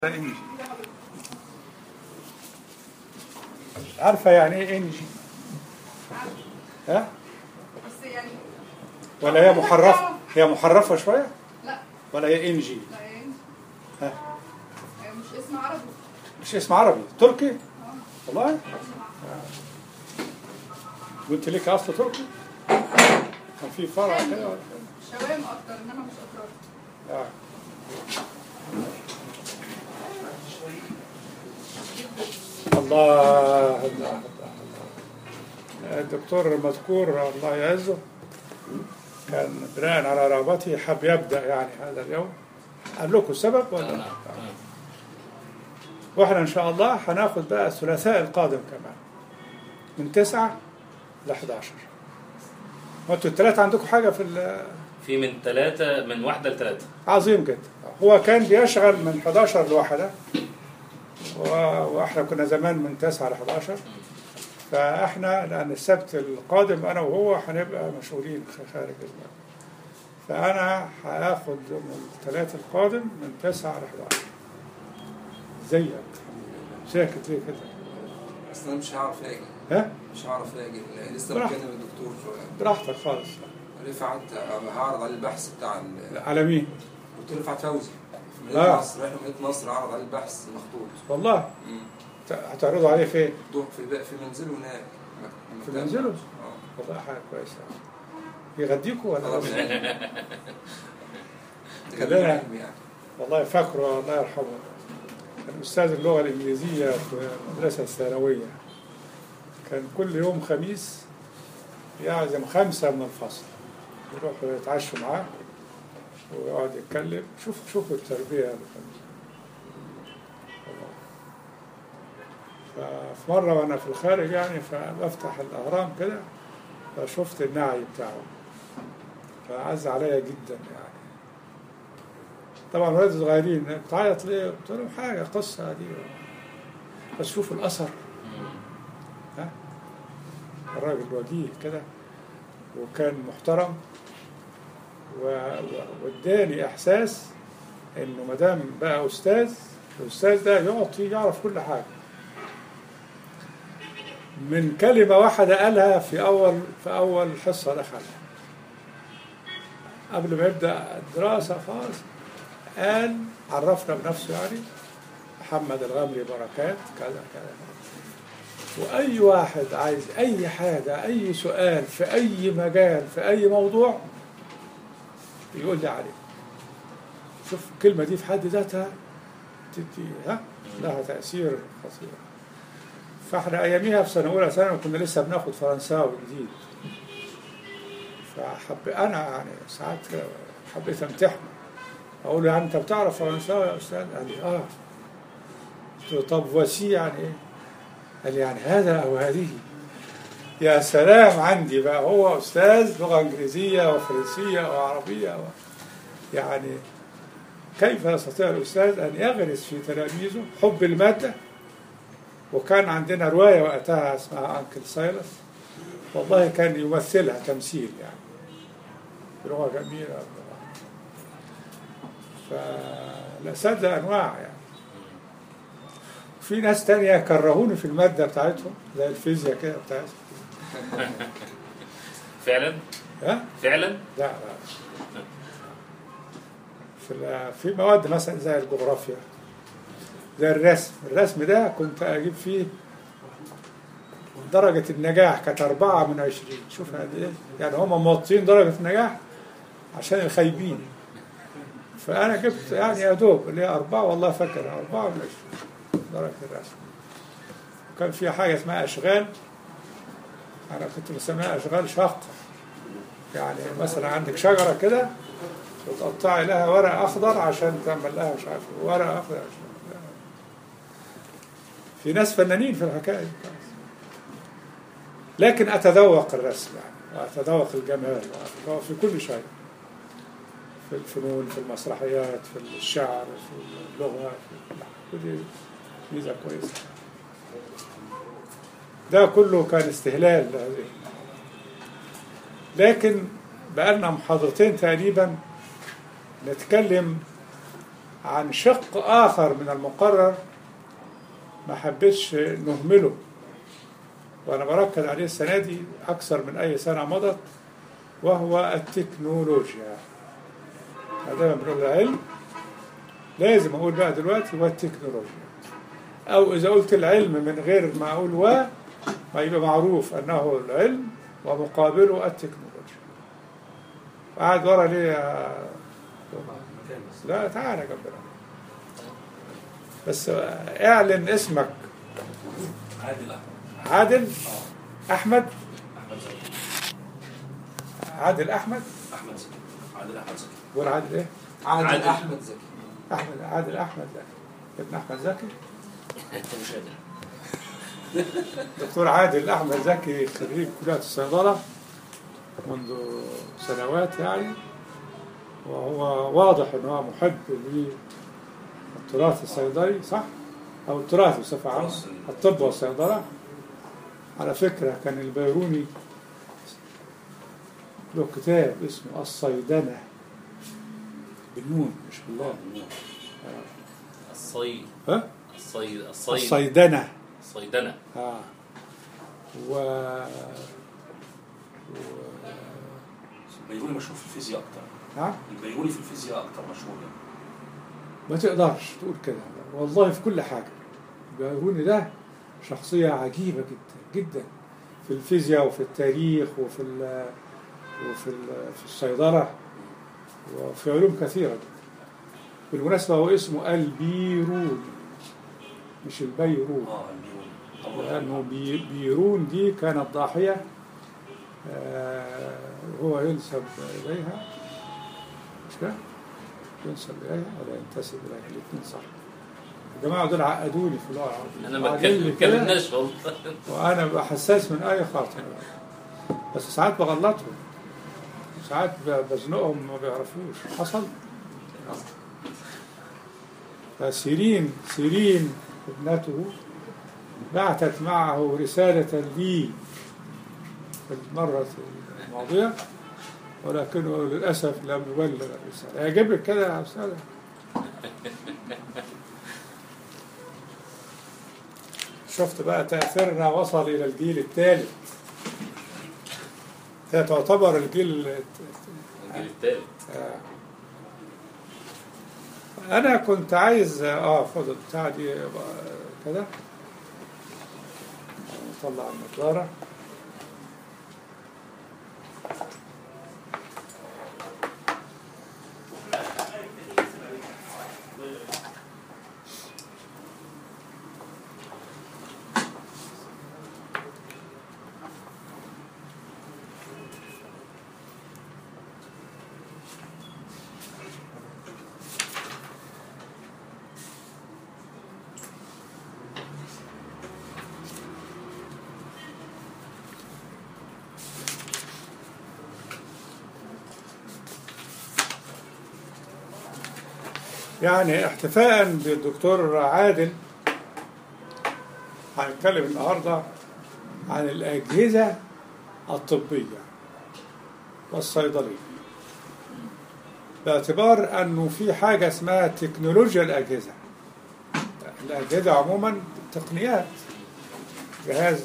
انجي عارفة يعني ايه انجي ها بس يعني ولا هي محرفة هي محرفة شوية لا ولا هي انجي لا يعني ها يعني مش اسم عربي مش اسم عربي تركي والله وانت ليك اصل تركي كان في فرع كده ولا كده؟ شوام اكتر انما مش اتراك آه. الله الله الله الدكتور المذكور الله يعزه كان بناء على رغبته حب يبدأ يعني هذا اليوم قال لكم السبب ولا لا؟ واحنا ان شاء الله هناخد بقى الثلاثاء القادم كمان من تسعة ل 11 وانتوا الثلاثة عندكم حاجة في ال- في من ثلاثة من واحدة لثلاثة عظيم جدا هو كان بيشغل من 11 لواحدة و- واحنا كنا زمان من 9 ل 11 فاحنا لان السبت القادم انا وهو هنبقى مشغولين خ- خارج البلد فانا هاخد من الثلاث القادم من 9 ل 11 زيك ساكت ليه كده اصل انا مش هعرف اجي ها مش هعرف اجي لسه براحتك. بكلم الدكتور براحتك خالص رفعت هعرض عليه البحث بتاع ال- على مين دكتور رفعت فوزي في آه. مدينة نصر رايح مدينة نصر عرض عليه البحث مخطوط والله مم. ت- هتعرضوا عليه فين دوح في الب- في منزله هناك مك- في مكتبه. منزله؟ اه والله حاجة كويسة يغديكوا ولا طلب لا؟ العلم كلنا- تجدد العلم يعني والله فاكره الله يرحمه كان أستاذ اللغة الإنجليزية في المدرسة الثانوية كان كل يوم خميس يعزم خمسة من الفصل يروحوا يتعشوا معاه ويقعد يتكلم شوف شوفوا التربية يا الخميس ففي مرة وأنا في الخارج يعني فبفتح الأهرام كده فشفت النعي بتاعه فعز عليا جدا يعني طبعا ولاد صغيرين بتعيط ليه؟ قلت لهم حاجة قصة دي بس شوفوا الأثر ها الراجل وجيه كده وكان محترم و- و- واداني إحساس إنه ما دام بقى أستاذ الأستاذ ده يعطي يعرف كل حاجة من كلمة واحدة قالها في أول في أول حصة دخلها قبل ما يبدأ الدراسة خالص قال عرفنا بنفسه يعني محمد الغمري بركات كذا كذا وأي واحد عايز أي حاجة أي سؤال في أي مجال في أي موضوع يقول لي عليه شوف الكلمة دي في حد ذاتها تدي ها لها تأثير خطير فاحنا أياميها في سنة أولى ثانوي كنا لسه بناخد فرنساوي جديد فحب أنا يعني ساعات حبيت أمتحنه أقول له يعني أنت بتعرف فرنساوي يا أستاذ؟ قال لي آه قلت له طب وسي يعني إيه؟ قال لي يعني هذا أو هذه يا سلام عندي بقى هو أستاذ لغة إنجليزية وفرنسية وعربية و... يعني كيف يستطيع الأستاذ أن يغرس في تلاميذه حب المادة وكان عندنا رواية وقتها اسمها أنكل سايلس والله كان يمثلها تمثيل يعني بلغة جميلة فالأساتذة أنواع يعني في ناس تانية كرهوني في المادة بتاعتهم زي الفيزياء كده بتاعتهم فعلا ها؟ فعلا لا لا في ال- في مواد مثلا زي الجغرافيا زي الرسم الرسم ده كنت أجيب فيه درجة النجاح كانت أربعة من عشرين شوف قد إيه يعني هم موطين درجة النجاح عشان الخايبين فأنا جبت يعني يا دوب اللي هي أربعة والله فاكر أربعة من عشرين درجة الرسم وكان في حاجة اسمها أشغال أنا كنت بسميها أشغال شاقة يعني مثلا عندك شجرة كده وتقطعي لها ورق أخضر عشان تعمل لها مش عارف إيه، ورق أخضر عشان في ناس فنانين في الحكاية دي لكن أتذوق الرسم يعني وأتذوق الجمال وأتذوق في كل شيء في الفنون في المسرحيات في الشعر في اللغة في كل ميزة كويسة ده كله كان استهلال لهذه لكن بقالنا محاضرتين تقريبا نتكلم عن شق آخر من المقرر ما حبيتش نهمله وأنا بركز عليه السنة دي أكثر من أي سنة مضت وهو التكنولوجيا هذا بنقول العلم لازم أقول بقى دلوقتي والتكنولوجيا أو إذا قلت العلم من غير ما أقول و ما يبقى معروف أنه العلم ومقابله التكنولوجيا قاعد ورا ليه يا لا تعالى جنبنا بس اعلن اسمك عادل احمد عادل احمد احمد زكي عادل احمد احمد زكي عادل احمد زكي بقول عادل ايه عادل, عادل. احمد زكي احمد عادل احمد زكي ابن احمد زكي انت مش قادر دكتور عادل احمد زكي خريج كليه الصيدله منذ سنوات يعني وهو واضح ان هو محب للتراث الصيدلي صح؟ او التراث بصفه عامه التراث ال- الطب والصيدله على فكره كان البيروني له كتاب اسمه الصيدنه بالنون مش بالله الصي ها؟ الصي الصي الصيدنه الصيدنه اه و البيروني مشهور في الفيزياء اكتر ها؟ البيروني في الفيزياء اكتر مشهور يعني ما تقدرش تقول كده والله في كل حاجة البيروني ده شخصية عجيبة جدا جدا في الفيزياء وفي التاريخ وفي ال وفي ال في الصيدلة وفي علوم كثيرة جدا بالمناسبة هو اسمه البيروني مش البيرون اه البيروني لأنه بي- بيرون دي كانت ضاحية آه، هو ينسب إليها مش كده؟ ينسب إليها ولا ينتسب إليها الاثنين صح الجماعة دول عقدوني في اللغة العربية انا ما وبعدين اتكلم- كده اتكلمناش والله وأنا ببقى حساس من أي خاطر بس ساعات بغلطهم ساعات ب- بزنقهم ما بيعرفوش حصل فسيرين سيرين ابنته بعثت معه رسالة لي في المرة الماضية ولكنه للأسف لم يبلغ الرسالة يعجب لك كده يا أستاذ شفت بقى تأثيرنا وصل إلى الجيل الثالث هي تعتبر الجيل الجيل الثالث انا كنت عايز اه خد البتاع دي يبقى كده نطلع النظارة يعني احتفاء بالدكتور عادل هنتكلم النهارده عن الأجهزة الطبية والصيدلية باعتبار أنه في حاجة اسمها تكنولوجيا الأجهزة الأجهزة عموما تقنيات جهاز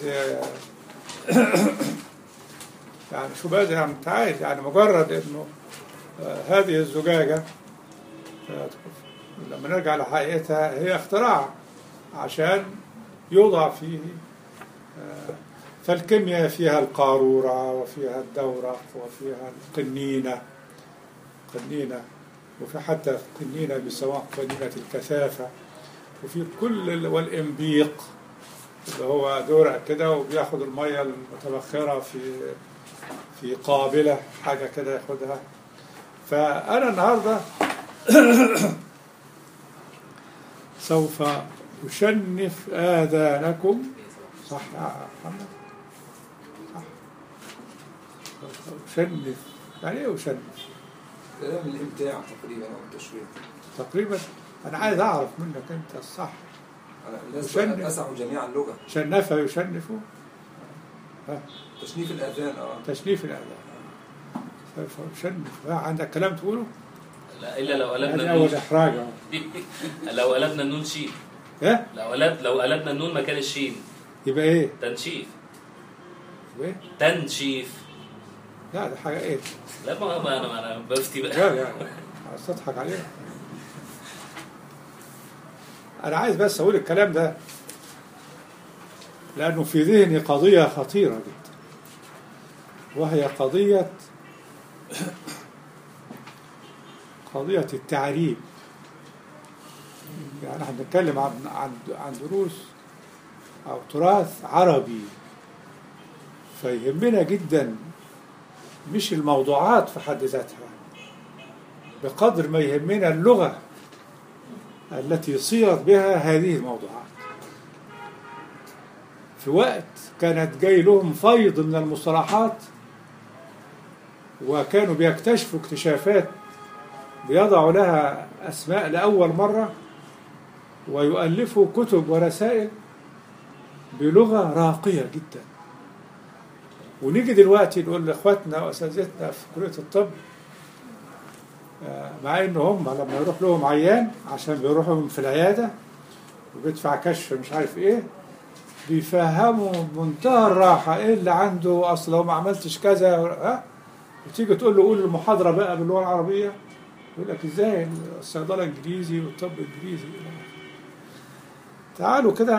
يعني شو بقى يعني انت عايز يعني مجرد انه آه، هذه الزجاجة آه، لما نرجع لحقيقتها هي اختراع عشان يوضع فيه آه، فالكيمياء فيها القارورة وفيها الدورق وفيها القنينة قنينة وفي حتى قنينة بيسموها قنينة الكثافة وفي كل ال- والإنبيق اللي هو دورق كده وبياخد المية المتبخرة في في قابلة حاجة كده ياخدها فأنا النهاردة سوف أشنف آذانكم صح يا محمد صح سوف أشنف يعني إيه أشنف كلام الامتاع تقريبا او التشويق تقريبا أنا عايز أعرف منك أنت الصح أنا الناس يشنف. اسعوا جميعا اللغه شنف يشنف ها تشنيف الاذان اه تشنيف الآذان سوف أشنف ها عندك كلام تقوله لا الا لو قلبنا هذه اول النون احراج أهو. لو قلبنا النون شين ايه لو قلب لو قلبنا النون مكان الشين يبقى ايه؟ تنشيف يبقى ايه؟ تنشيف لا ده حاجه ايه؟ لا ما ما انا ما انا بفتي بقى لا يعني عايز تضحك علينا انا عايز بس اقول الكلام ده لانه في ذهني قضيه خطيره جدا وهي قضيه قضيه التعريب يعني احنا بنتكلم عن عن عن دروس او تراث عربي فيهمنا جدا مش الموضوعات في حد ذاتها بقدر ما يهمنا اللغة التي صيغت بها هذه الموضوعات في وقت كانت جاي لهم فيض من المصطلحات وكانوا بيكتشفوا اكتشافات بيضعوا لها أسماء لأول مرة ويؤلفوا كتب ورسائل بلغة راقية جدا ونيجي دلوقتي نقول لاخواتنا واساتذتنا في كليه الطب آه، مع ان هم لما يروح لهم عيان عشان بيروحوا في العياده وبيدفع كشف مش عارف ايه بيفهموا بمنتهى الراحه ايه اللي عنده اصل لو ما عملتش كذا ها وتيجي تقول له قول المحاضره بقى باللغه العربيه يقول لك ازاي الصيدله انجليزي والطب انجليزي تعالوا كده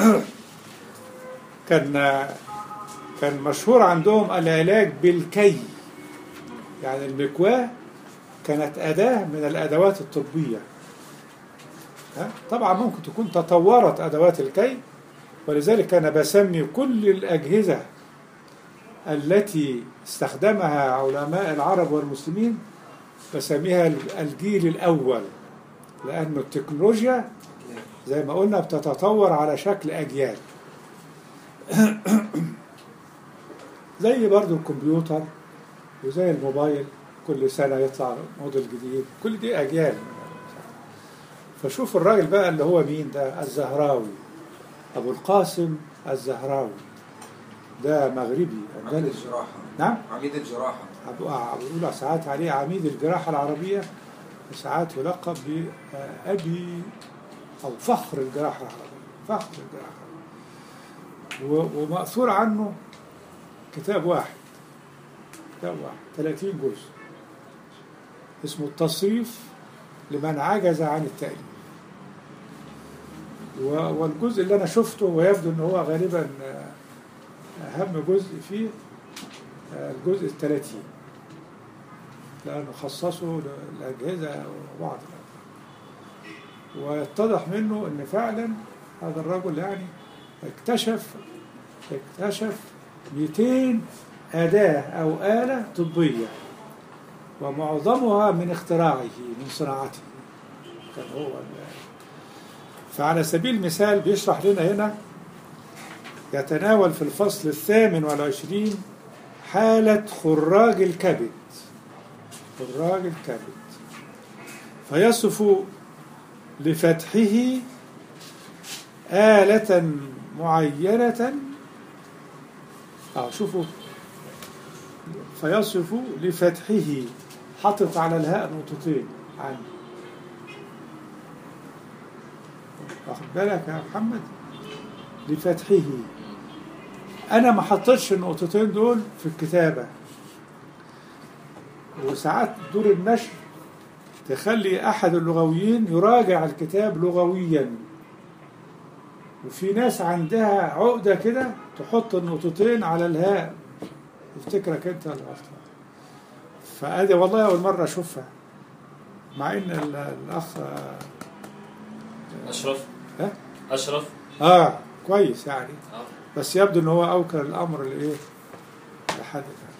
كان كان مشهور عندهم العلاج بالكي يعني المكواه كانت أداة من الأدوات الطبية ها؟ طبعا ممكن تكون تطورت أدوات الكي ولذلك أنا بسمي كل الأجهزة التي استخدمها علماء العرب والمسلمين بسميها الجيل الأول لأن التكنولوجيا زي ما قلنا بتتطور على شكل أجيال زي برضو الكمبيوتر وزي الموبايل كل سنة يطلع موديل جديد كل دي أجيال فشوف الراجل بقى اللي هو مين ده الزهراوي أبو القاسم الزهراوي ده مغربي عميد أندلسي الجراحة نعم عميد الجراحة أبو بيقولوا ساعات عليه عميد الجراحة العربية وساعات يلقب بأبي أو فخر الجراحة العربية فخر الجراحة و- ومأثور عنه كتاب واحد كتاب واحد 30 جزء اسمه التصريف لمن عجز عن التأليف و- والجزء اللي أنا شفته ويبدو أنه هو غالبا آه، أهم جزء فيه آه، الجزء الثلاثين لأنه خصصه للأجهزة وبعض الأمور ويتضح منه أن فعلا هذا الرجل يعني اكتشف اكتشف 200 أداة أو آلة طبية ومعظمها من اختراعه من صناعته كان هو ال- فعلى سبيل المثال بيشرح لنا هنا يتناول في الفصل الثامن والعشرين حالة خراج الكبد خراج الكبد فيصف لفتحه آلة معينة أو شوفوا فيصف لفتحه حطت على الهاء نقطتين عن واخد بالك يا محمد لفتحه أنا ما حطيتش النقطتين دول في الكتابة وساعات دور النشر تخلي أحد اللغويين يراجع الكتاب لغويا وفي ناس عندها عقدة كده تحط النقطتين على الهاء يفتكرك انت الغلطان فادي والله اول مره اشوفها مع ان ال- الاخ اشرف ها؟ اشرف اه كويس يعني اه بس يبدو ان هو اوكل الامر لايه لحد الآن.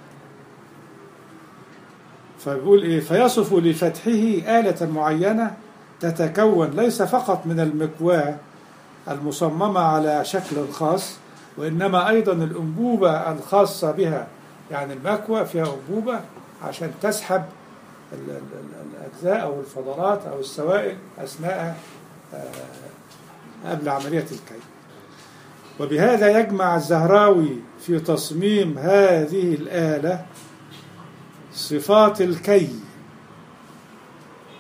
فبيقول ايه فيصف لفتحه آلة معينة تتكون ليس فقط من المكواة المصممة على شكل خاص وإنما أيضا الأنبوبة الخاصة بها يعني المكوى فيها أنبوبة عشان تسحب ال- ال- ال- الأجزاء أو الفضلات أو السوائل أثناء آه، قبل عملية الكي وبهذا يجمع الزهراوي في تصميم هذه الآلة صفات الكي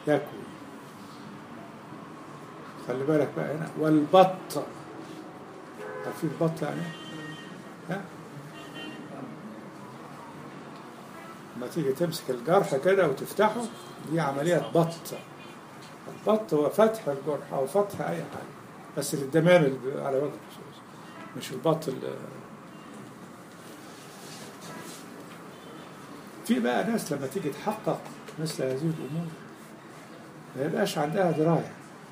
يكوي خلي بالك بقى هنا والبط عارفين البط يعني إيه؟ ها لما تيجي تمسك الجرح كده وتفتحه دي عملية بط البط هو فتح الجرح أو فتح أي حاجة بس للدمام اللي بيبقى على وجه الخصوص مش البط اللي في بقى ناس لما تيجي تحقق مثل هذه الأمور ما يبقاش عندها دراية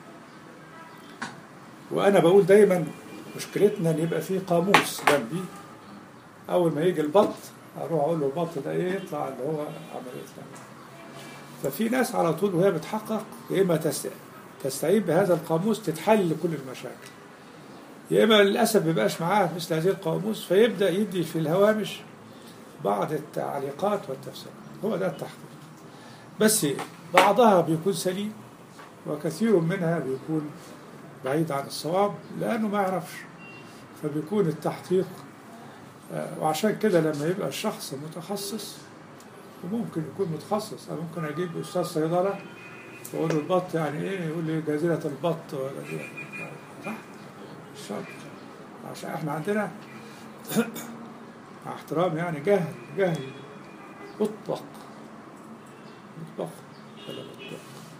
وأنا بقول دايما مشكلتنا إن يبقى في قاموس جنبي أول ما يجي البط أروح أقول له البط ده إيه يطلع اللي هو عملية العمل. ففي ناس على طول وهي بتحقق يا إما تست- تستعين بهذا القاموس تتحل كل المشاكل يا إما للأسف ميبقاش معاه مثل هذه القاموس فيبدأ يدي في الهوامش بعض التعليقات والتفسيرات هو ده التحقيق بس بعضها بيكون سليم وكثير منها بيكون بعيد عن الصواب لأنه ما يعرفش فبيكون التحقيق آه، وعشان كده لما يبقى الشخص متخصص وممكن يكون متخصص أنا ممكن أجيب أستاذ صيدلة وأقول له البط يعني إيه يقول لي جزيرة البط وجزيرة صح؟ مش شرط عشان إحنا عندنا مع احترام يعني جهل جهل مطلق مطلق ولا مطلق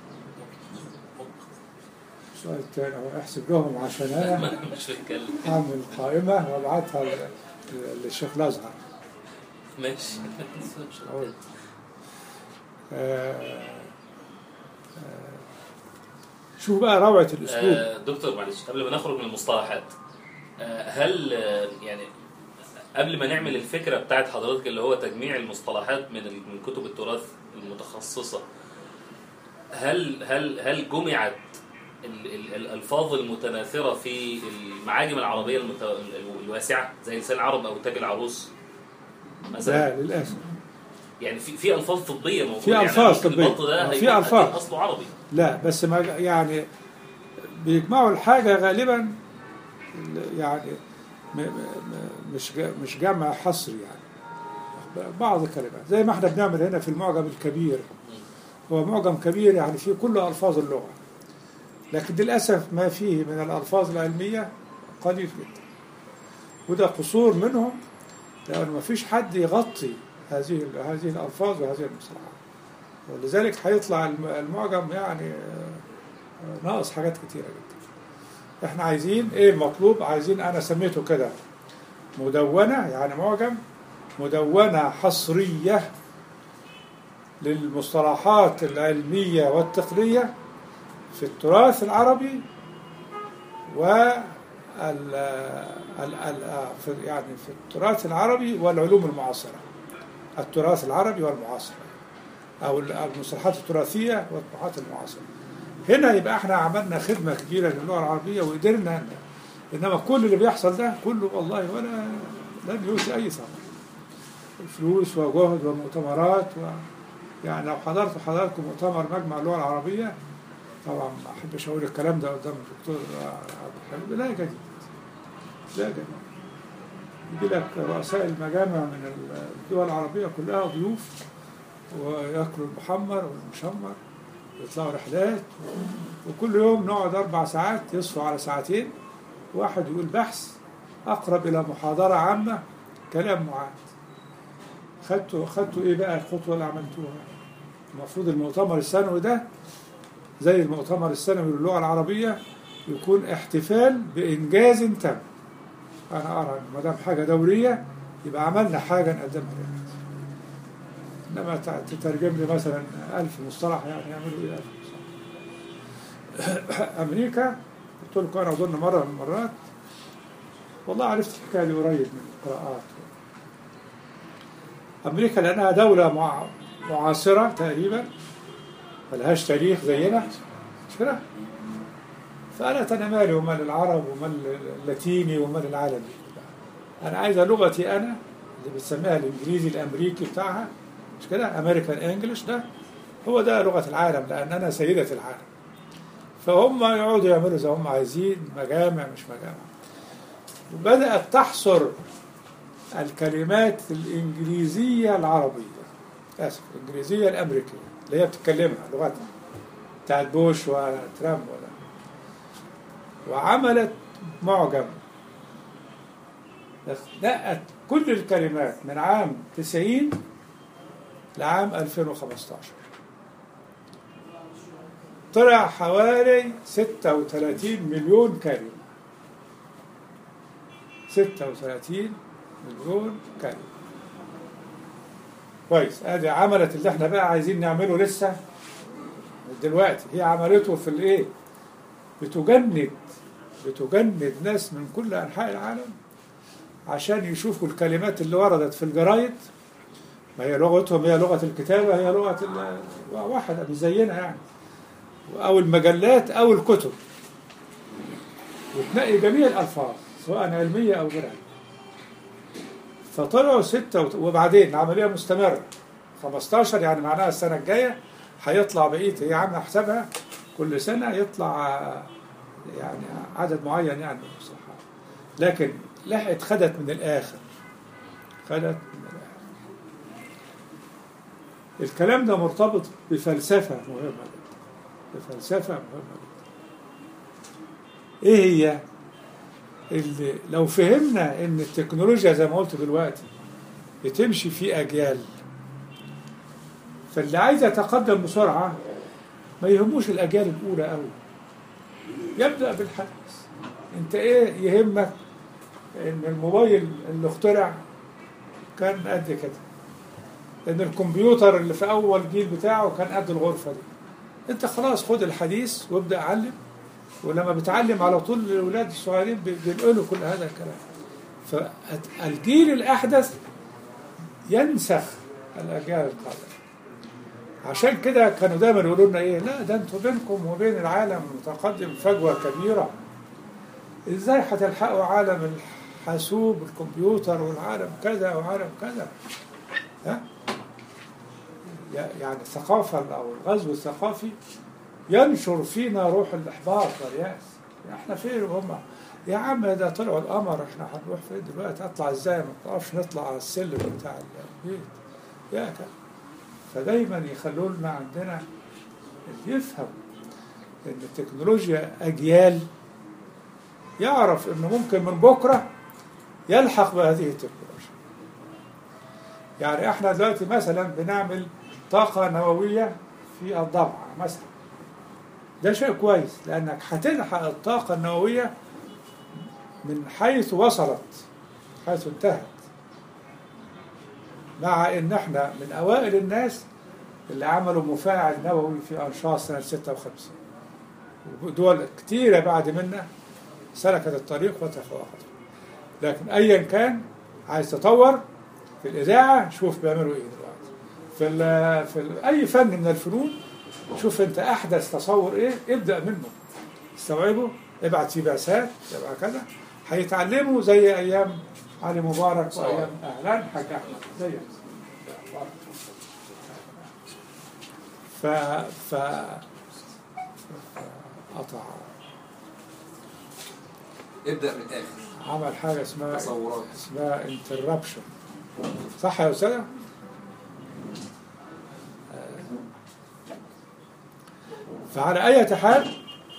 السؤال الثاني هو احسب لهم عشان انا ما- مش بتكلم اعمل قائمه وابعتها ل- للشيخ الازهر ماشي أقول. آه، آه، شوف بقى روعه الاسلوب آه، دكتور معلش قبل ما نخرج من المصطلحات آه، هل آه، يعني قبل ما نعمل الفكره بتاعت حضرتك اللي هو تجميع المصطلحات من ال- من كتب التراث المتخصصه هل هل هل جمعت ال- ال- الالفاظ المتناثره في المعاجم العربيه المت... ال- الواسعه زي لسان العرب او تاج العروس مثلا لا للاسف يعني في في الفاظ طبيه موجوده في يعني ألفاظ ممكن طبية. البط ده في هيبقى ألفاظ. أكيد اصله عربي لا بس ما يعني بيجمعوا الحاجة غالبا يعني م- م- م- مش ج- مش جمع حصري يعني بعض الكلمات زي ما احنا بنعمل هنا في المعجم الكبير هو معجم كبير يعني فيه كل ألفاظ اللغة لكن للأسف ما فيه من الألفاظ العلمية قليل جدا وده قصور منهم لأن ما فيش حد يغطي هذه هذه الألفاظ وهذه المصطلحات ولذلك هيطلع الم- المعجم يعني آه، ناقص حاجات كتيرة جدا احنا عايزين ايه المطلوب عايزين انا سميته كده مدونة يعني معجم مدونة حصرية للمصطلحات العلمية والتقنية في التراث العربي و ال ال ال في يعني في التراث العربي والعلوم المعاصرة التراث العربي والمعاصر أو المصطلحات التراثية والمصطلحات المعاصرة هنا يبقى احنا عملنا خدمة كبيرة للغة العربية وقدرنا ن- انما كل اللي بيحصل ده كله والله ولا لن يؤتي اي ثمر فلوس وجهد ومؤتمرات و يعني لو حضرت حضراتكم مؤتمر مجمع اللغة العربية طبعا ما احبش اقول الكلام ده قدام الدكتور عبد الحليم لا جديد لا جديد يجي لك رؤساء المجامع من الدول العربية كلها ضيوف وياكلوا المحمر والمشمر يطلعوا رحلات وكل يوم نقعد أربع ساعات يصفوا على ساعتين واحد يقول بحث أقرب إلى محاضرة عامة كلام معاد خدتوا خدتوا إيه بقى الخطوة اللي عملتوها المفروض المؤتمر السنوي ده زي المؤتمر السنوي للغة العربية يكون احتفال بإنجاز تم أنا أرى إن ما دام حاجة دورية يبقى عملنا حاجة نقدمها للناس إنما ت- تترجم لي مثلا ألف مصطلح يعني يعملوا إيه ألف مصطلح أمريكا قلت لكم أنا أظن مرة من المرات والله عرفت الحكاية دي قريب من القراءات أمريكا لأنها دولة مع- معاصرة تقريبا ملهاش تاريخ زينا مش كده؟ فأنا أنا مالي ومال العرب ومال اللاتيني ومال العالم دي كلها. أنا عايزة لغتي أنا اللي بتسميها الإنجليزي الأمريكي بتاعها مش كده؟ أمريكان إنجلش ده هو ده لغة العالم لأن أنا سيدة العالم فهم يقعدوا يعملوا زي هم عايزين مجامع مش مجامع وبدأت تحصر الكلمات الإنجليزية العربية آسف الإنجليزية الأمريكية اللي هي بتتكلمها لغتها بتاعت بوش وترامب ولا وعملت معجم نقت كل الكلمات من عام 90 لعام 2015 طلع حوالي 36 مليون كلمة 36 مليون كلمة كويس ادي عملت اللي احنا بقى عايزين نعمله لسه دلوقتي هي عملته في الايه بتجند بتجند ناس من كل انحاء العالم عشان يشوفوا الكلمات اللي وردت في الجرايد ما هي لغتهم هي لغة الكتابة هي لغة ال- واحدة مش زينا يعني أو المجلات أو الكتب وتنقي جميع الألفاظ سواء علمية أو غيرها فطلعوا ستة وت- وبعدين العملية مستمرة 15 يعني معناها السنة الجاية هيطلع بقية هي عاملة حسابها كل سنة يطلع آه، يعني عدد معين يعني من المصطلحات لكن لحقت خدت من الآخر خدت من الآخر الكلام ده مرتبط بفلسفة مهمة جدا بفلسفة مهمة جدا ايه هي اللي لو فهمنا ان التكنولوجيا زي ما قلت دلوقتي بتمشي في اجيال فاللي عايز يتقدم بسرعة ما يهموش الاجيال الاولى قوي يبدأ بالحدث انت ايه يهمك ان الموبايل اللي اخترع كان قد كده ان الكمبيوتر اللي في اول جيل بتاعه كان قد الغرفه دي انت خلاص خد الحديث وابدا علم ولما بتعلم على طول الاولاد الصغيرين بي- بينقلوا كل هذا الكلام فالجيل الاحدث ينسخ الاجيال القادمه عشان كده كانوا دايما يقولوا لنا ايه لا ده انتوا بينكم وبين العالم المتقدم فجوه كبيره ازاي هتلحقوا عالم الحاسوب والكمبيوتر والعالم كذا وعالم كذا ها يعني الثقافة أو الغزو الثقافي ينشر فينا روح الإحباط واليأس احنا فين وهم يا عم ده طلعوا القمر احنا هنروح فين دلوقتي اطلع ازاي ما تعرفش نطلع على السلم بتاع البيت يا كده فدايما يخلوا لنا عندنا اللي يفهم ان التكنولوجيا اجيال يعرف انه ممكن من بكره يلحق بهذه التكنولوجيا يعني احنا دلوقتي مثلا بنعمل طاقة نووية في الضبعة مثلا ده شيء كويس لأنك هتلحق الطاقة النووية من حيث وصلت حيث انتهت مع ان احنا من اوائل الناس اللي عملوا مفاعل نووي في انشاص سنة 56 ودول كتيرة بعد منا سلكت الطريق وتفوقت لكن ايا كان عايز تطور في الاذاعه شوف بيعملوا ايه دلوقتي في ال في ال اي فن من الفنون شوف انت احدث تصور ايه ابدا منه استوعبه ابعت فيه بعثات ابعت كذا هيتعلموا زي ايام علي مبارك وايام اهلا حاج احمد زي ف ف قطع ابدأ من الآخر عمل حاجه اسمها تصورات اسمها انتربشن صح يا استاذ فعلى اي حال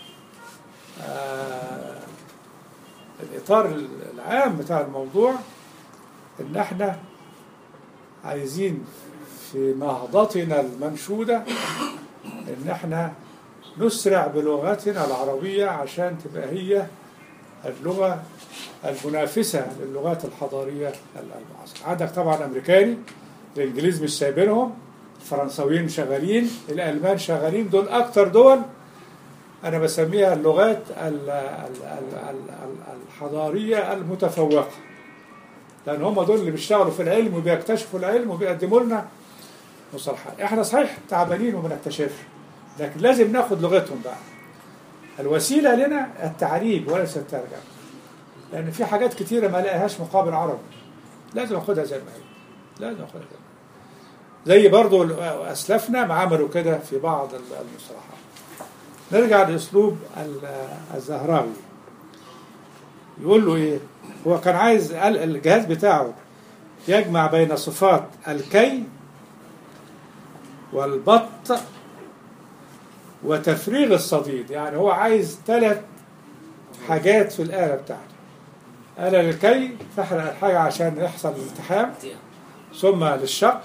آه، الاطار العام بتاع الموضوع ان احنا عايزين في نهضتنا المنشوده ان احنا نسرع بلغتنا العربيه عشان تبقى هي اللغه المنافسة للغات الحضارية المعاصرة عندك طبعا أمريكاني الإنجليز مش سايبينهم الفرنساويين شغالين الألمان شغالين دول أكتر دول أنا بسميها اللغات ال- ال- ال- ال- ال- الحضارية المتفوقة لأن هم دول اللي بيشتغلوا في العلم وبيكتشفوا العلم وبيقدموا لنا مصطلحات احنا صحيح تعبانين وما بنكتشفش لكن لازم ناخد لغتهم بقى الوسيلة لنا التعريب وليس الترجمة لان في حاجات كتيره ما لقاهاش مقابل عربي لازم اخدها زي ما هي لازم اخدها زي ما هي زي برضو اسلافنا ما عملوا كده في بعض المصطلحات نرجع لاسلوب ال- الزهراوي يقول له ايه هو كان عايز قال الجهاز بتاعه يجمع بين صفات الكي والبط وتفريغ الصديد يعني هو عايز ثلاث حاجات في الآلة بتاعته آلة للكي تحرق الحاجة عشان يحصل الالتحام ثم للشق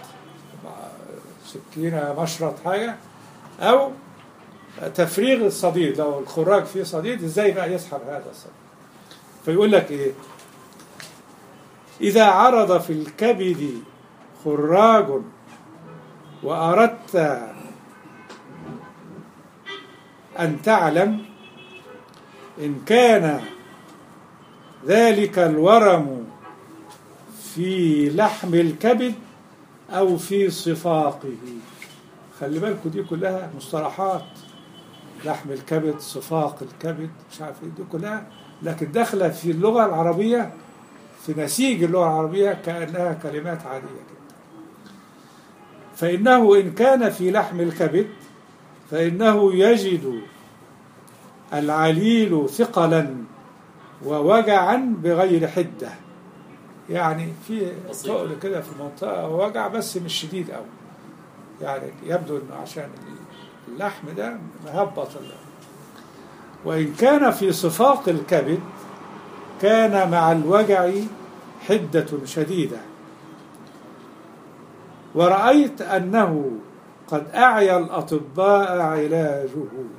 سكينة مشرط حاجة أو تفريغ الصديد لو الخراج فيه صديد ازاي بقى يسحب هذا الصديد فيقول لك ايه إذا عرض في الكبد خراج وأردت أن تعلم إن كان ذلك الورم في لحم الكبد أو في صفاقه خلي بالكم دي كلها مصطلحات لحم الكبد صفاق الكبد مش عارف ايه دي كلها لكن داخله في اللغه العربيه في نسيج اللغه العربيه كانها كلمات عاديه جدا فانه ان كان في لحم الكبد فانه يجد العليل ثقلا ووجعا بغير حده يعني في بسيط. تقل كده في منطقه وجع بس مش شديد قوي يعني يبدو انه عشان اللحم ده مهبط ال- وإن كان في صفاق الكبد كان مع الوجع حدة شديدة ورأيت أنه قد أعيا الأطباء علاجه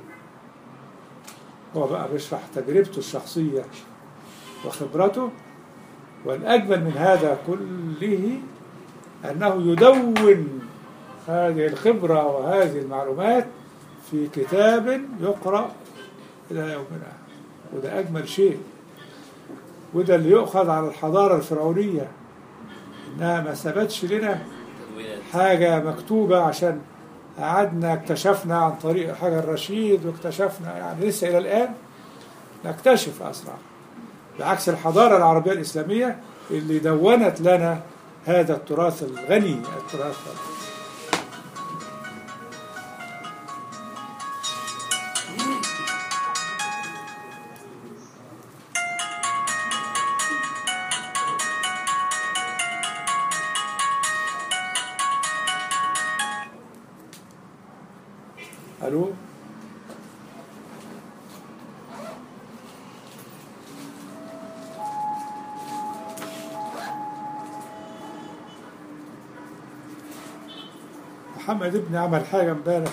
هو بقى بيشرح تجربته الشخصية وخبرته والأجمل من هذا كله أنه يدون هذه الخبرة وهذه المعلومات في كتاب يقرأ إلى يومنا وده أجمل شيء وده اللي يؤخذ على الحضارة الفرعونية إنها ما ثبتش لنا تدوينات حاجة مكتوبة عشان قعدنا اكتشفنا عن طريق حجر رشيد واكتشفنا يعني لسه إلى الآن نكتشف أسرع بعكس الحضارة العربية الإسلامية اللي دونت لنا هذا التراث الغني التراث ألو محمد ابني عمل حاجة امبارح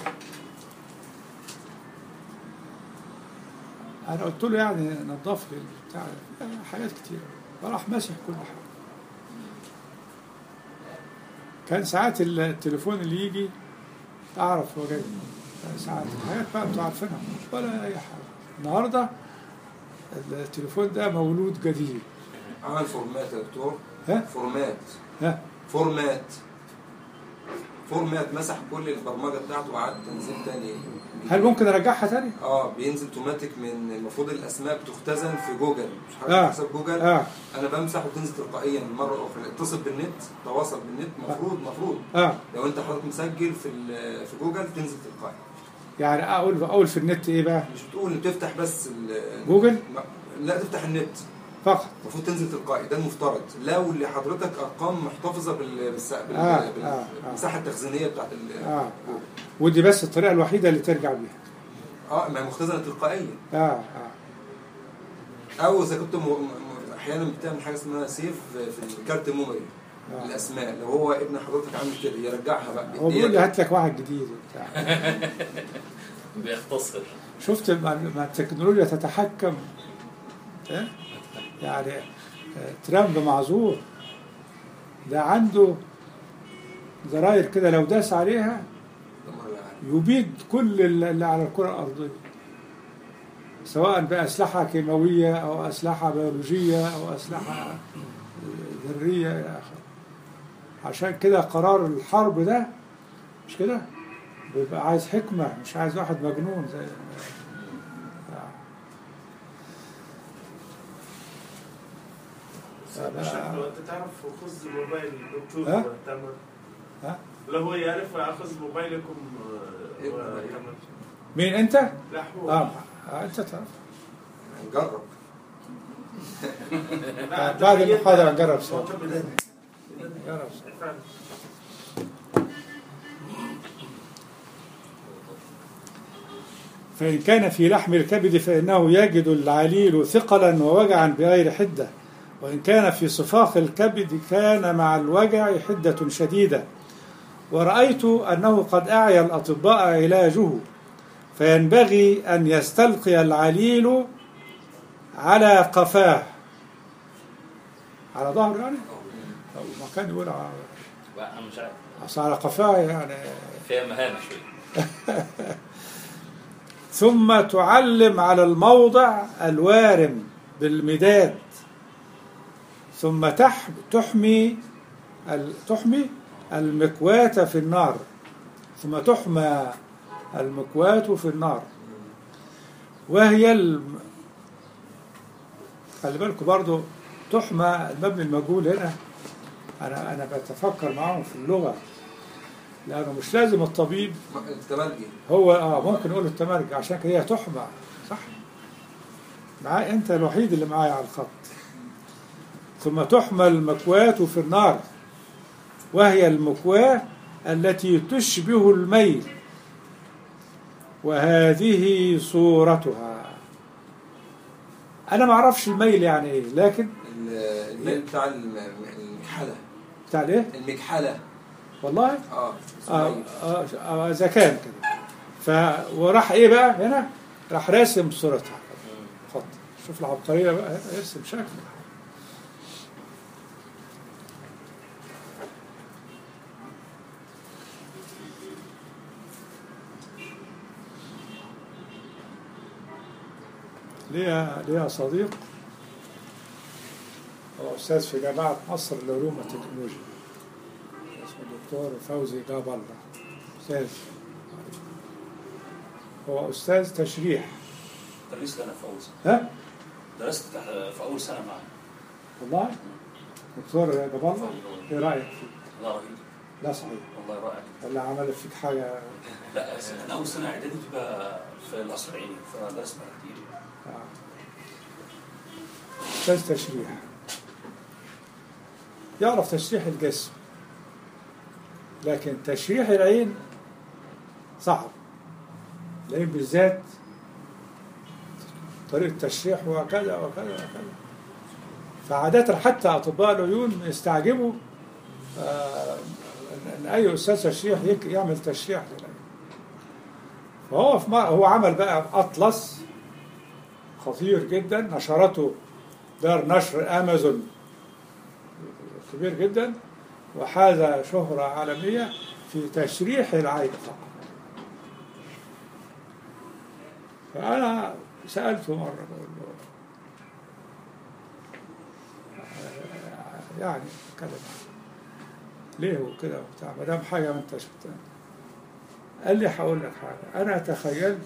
أنا قلت له يعني نظف لي بتاع حاجات كتير فراح ماسح كل حاجة كان ساعات التليفون اللي يجي أعرف هو جاي ساعات حاجات بقى انتوا عارفينها ولا أي حاجة النهاردة التليفون ده مولود جديد عمل فورمات يا دكتور ها؟ فورمات ها فورمات فورمات مسح كل البرمجه بتاعته وعاد تنزيل تاني هل ممكن أرجعها تاني؟ اه بينزل اوتوماتيك من المفروض الاسماء بتختزن في جوجل مش آه. حضرتك حساب جوجل آه انا بمسح وتنزل تلقائيا مره اخرى اتصل بالنت تواصل بالنت مفروض مفروض آه لو انت حضرتك مسجل في ال- في جوجل تنزل تلقائي يعني أقول أقول في النت إيه بقى؟ مش بتقول تفتح بس ال- جوجل ما- لا تفتح النت فقط المفروض تنزل تلقائي ده المفترض لو لحضرتك ارقام محتفظه بال- بالس- بال- آه، بال- آه، آه. بالمساحه التخزينيه بتاعت ال- آه. جوجل. ودي بس الطريقة الوحيدة اللي ترجع بيها اه ما هي مختزنه تلقائيا آه آه او اذا كنت م... م... احيانا بتعمل حاجه اسمها سيف في الكارت ميموري آه. الاسماء لو هو ابن حضرتك عامل كده يرجعها بقى هو بيقول لي هات لك واحد جديد وبتاع بيختصر شفت ما ما التكنولوجيا تتحكم إيه؟ يعني آه، ترامب معذور ده عنده زراير كده لو داس عليها يبيد كل اللي على الكرة الأرضية سواء بأسلحة كيماوية أو أسلحة بيولوجية أو أسلحة ذرية إلى آخره عشان كده قرار الحرب ده مش كده بيبقى عايز حكمة مش عايز واحد مجنون زي شكله انت تعرف خذ موبايل دكتور ها؟ تمام ها؟ لو هو يعرف اخذ موبايلكم آه، إيه؟ تمام مين أنت؟ لا هو آه آه، أنت تعرف نجرب لا، بعد تخيل- المحاضرة نجرب سوا. معتمد. جرب فعلا. فإن كان في لحم الكبد فإنه يجد العليل ثقلا ووجعا بغير حدة وإن كان في صفاق الكبد كان مع الوجع حدة شديدة ورأيت أنه قد أعيا الأطباء علاجه فينبغي أن يستلقي العليل على قفاه على ظهره يعني أو ما كان يقول على بقى أنا مش عارف أصل على قفاه يعني فيها مهانة شوية ثم تعلم على الموضع الوارم بالمداد ثم تح تحمي ال- تحمي المكواة في النار ثم تحمى المكواة في النار وهي الم... خلي بالكم برضو تحمى المبني المجهول هنا انا انا بتفكر معاهم في اللغه لانه مش لازم الطبيب التمرجي هو اه ممكن نقول التمرج عشان كده هي تحمى صح معاي انت الوحيد اللي معايا على الخط ثم تحمى المكواة في النار وهي المكواة التي تشبه الميل وهذه صورتها انا ما اعرفش الميل يعني ايه لكن ال- الميل بتاع الم- المكحلة بتاع الايه المكحلة والله اه اه اسمه اه آه، اذا كان كده ف وراح ايه بقى هنا راح راسم صورتها خط شوف العبقريه بقى هنا يرسم شكل ليا ليا صديق هو استاذ في جامعه مصر للعلوم والتكنولوجيا اسمه الدكتور فوزي جاب الله استاذ هو استاذ تشريح درست انا في اول سنه ها درست تحت- في اول سنه معاه والله دكتور جاب الله ايه رايك فيه؟ الله رهيب لا صحيح والله رائع ولا عمل فيك حاجه لا انا اول سنه اعدادي بتبقى في القصر العيني فانا درست معاه كتير آه. استاذ تشريح يعرف تشريح الجسم لكن تشريح العين صعب العين بالذات طريقة تشريح وكذا وكذا وكذا فعادة حتى أطباء العيون يستعجبوا آه، إن- إن أي أستاذ تشريح يك- يعمل تشريح للعين فهو في مرة هو عمل بقى أطلس خطير جدا نشرته دار نشر امازون كبير جدا وحاز شهرة عالمية في تشريح العين فقط فأنا سألته مرة بقول له آه، يعني كلمة ليه وكده وبتاع ما دام حاجة ما انت شفتها قال لي هقول لك حاجة أنا تخيلت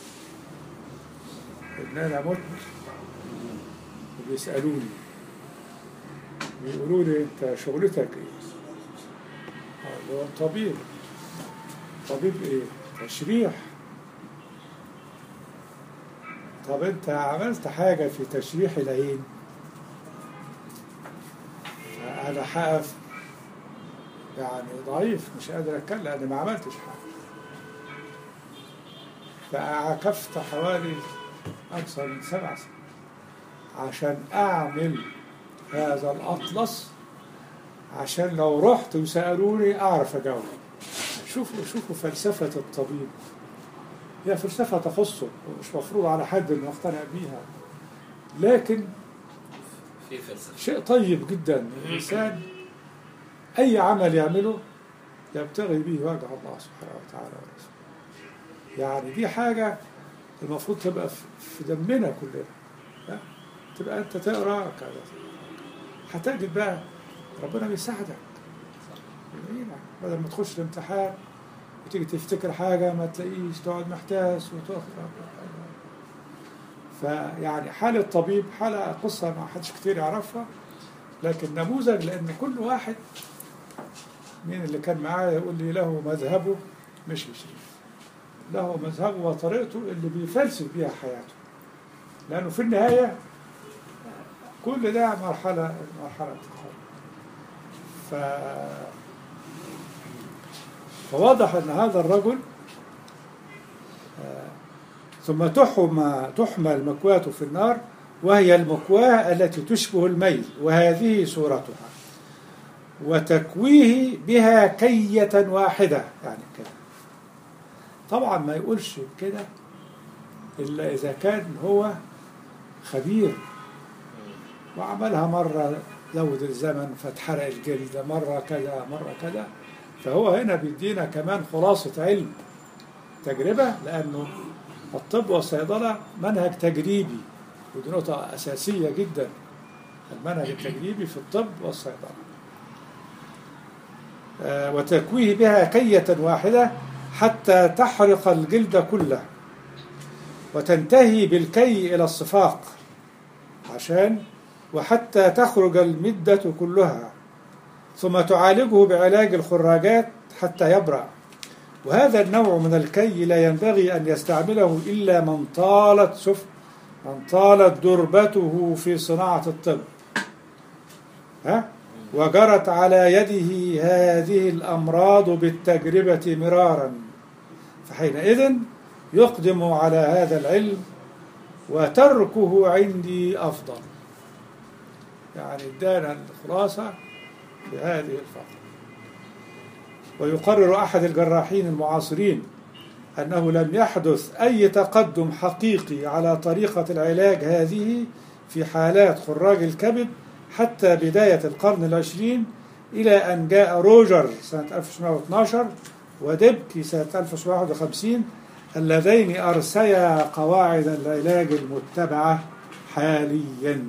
إن أنا مت وبيسألوني بيقولوا لي أنت شغلتك إيه؟ أقول له طبيب طبيب إيه؟ تشريح طب أنت عملت حاجة في تشريح العين أنا حقف يعني ضعيف مش قادر أتكلم لأن ما عملتش حاجة فعكفت حوالي أكثر من سبع سنين عشان أعمل هذا الأطلس عشان لو رحت وسألوني أعرف أجاوب شوفوا شوفوا فلسفة الطبيب هي فلسفة تخصه ومش مفروض على حد إنه يقتنع بيها لكن في فلسفة شيء طيب جدا الإنسان أي عمل يعمله يبتغي به وجه الله سبحانه وتعالى ورسوله يعني دي حاجة المفروض تبقى في- في دمنا كلنا ها؟ تبقى أنت تقرأ كذا هتجد بقى ربنا بيساعدك يعينك. بدل ما تخش الامتحان وتيجي تفتكر حاجة ما تلاقيش تقعد محتاس وتقف فيعني حالة الطبيب حالة قصة ما حدش كتير يعرفها لكن نموذج لأن كل واحد مين اللي كان معايا يقول لي له مذهبه مش شريف له مذهبه وطريقته اللي بيفلسف بيها حياته لأنه في النهاية كل ده مرحلة مرحلة انتقال ف فواضح أن هذا الرجل آه، ثم تحمى تحمى المكواة في النار وهي المكواة التي تشبه الميل وهذه صورتها وتكويه بها كية واحدة يعني كده طبعا ما يقولش كده إلا إذا كان هو خبير وعملها مرة زود الزمن فاتحرق الجلد مرة كذا مرة كذا فهو هنا بيدينا كمان خلاصة علم تجربة لأنه الطب والصيدلة منهج تجريبي ودي نقطة أساسية جدا المنهج التجريبي في الطب والصيدلة آه، وتكويه بها كية واحدة حتى تحرق الجلد كله وتنتهي بالكي إلى الصفاق عشان وحتى تخرج المدة كلها ثم تعالجه بعلاج الخراجات حتى يبرأ وهذا النوع من الكي لا ينبغي أن يستعمله إلا من طالت شوف من طالت دربته في صناعة الطب ها؟ وجرت على يده هذه الأمراض بالتجربة مرارا فحينئذ يقدم على هذا العلم وتركه عندي أفضل يعني ادانا الخلاصة في هذه الفقرة ويقرر أحد الجراحين المعاصرين أنه لم يحدث أي تقدم حقيقي على طريقة العلاج هذه في حالات خراج الكبد حتى بداية القرن العشرين إلى أن جاء روجر سنة 1912 ودبكي سنة 1951 اللذين أرسيا قواعد العلاج المتبعة حاليا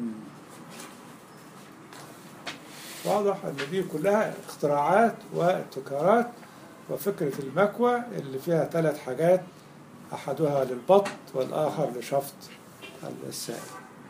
واضح أن دي كلها اختراعات وابتكارات وفكرة المكوى اللي فيها ثلاث حاجات أحدها للبط والآخر لشفط السائل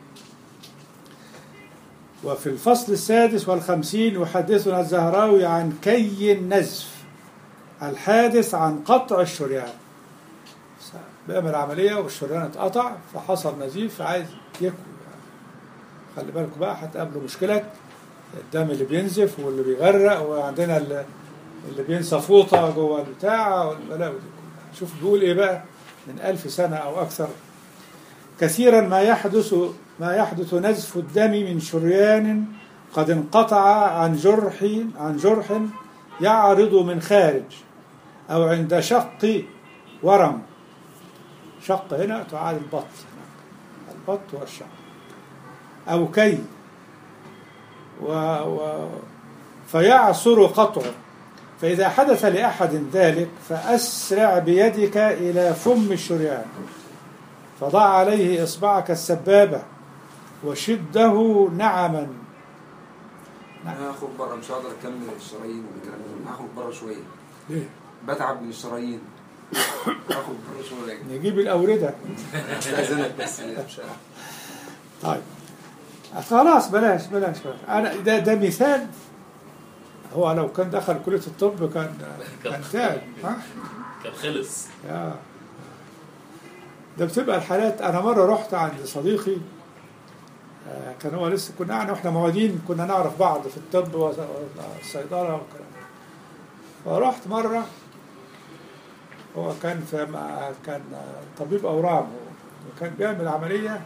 وفي الفصل السادس والخمسين يحدثنا الزهراوي عن كي النزف الحادث عن قطع الشريان بيعمل عملية والشريان اتقطع فحصل نزيف فعايز يكوي خلي بالكم بقى هتقابلوا مشكلة الدم اللي بينزف واللي بيغرق وعندنا اللي اللي بينسى فوطة جوه البتاع والبلاوي دي كلها شوف بيقول ايه بقى من ألف سنة أو أكثر كثيرا ما يحدث ما يحدث نزف الدم من شريان قد انقطع عن جرح عن جرح يعرض من خارج أو عند شق ورم شق هنا تعاد البط هناك البط والشق أو كي و و فيعسر قطعه فإذا حدث لأحد ذلك فأسرع بيدك إلى فم الشريان فضع عليه إصبعك السبابة وشده نعما انا هخرج بره مش هقدر اكمل الشرايين والكلام ده هخرج بره شويه ليه؟ بتعب من الشرايين هخرج بره شويه نجيب الأوردة استاذنك بس مش طيب خلاص بلاش بلاش بلاش أنا ده ده مثال هو لو كان دخل كلية الطب كان كان تعب ها؟ كان خلص يا ده بتبقى الحالات انا مره رحت عند صديقي آه، كان هو لسه كنا يعني واحنا مواليد كنا نعرف بعض في الطب والصيدله والكلام ده. فرحت مره هو كان في مع- كان طبيب اورام هو، وكان بيعمل عمليه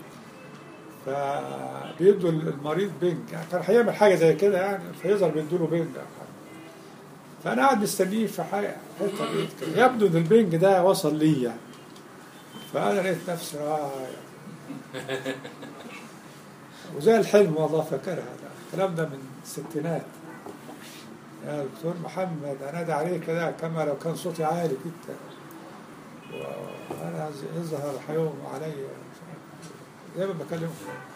فبيدوا المريض بنج يعني كان هيعمل حاجه زي كده يعني فيظهر بيدوا له بنج أو حاجة. فانا قاعد مستنيه في حاجه حته بعيد كده يبدو ان البنج ده وصل ليا فانا لقيت نفسي رايح وزي الحلم والله فاكرها ده الكلام ده من الستينات يا دكتور محمد انادى عليه كده كما لو كان صوتي عالي جدا وانا يظهر هيوم علي زي ما بكلمه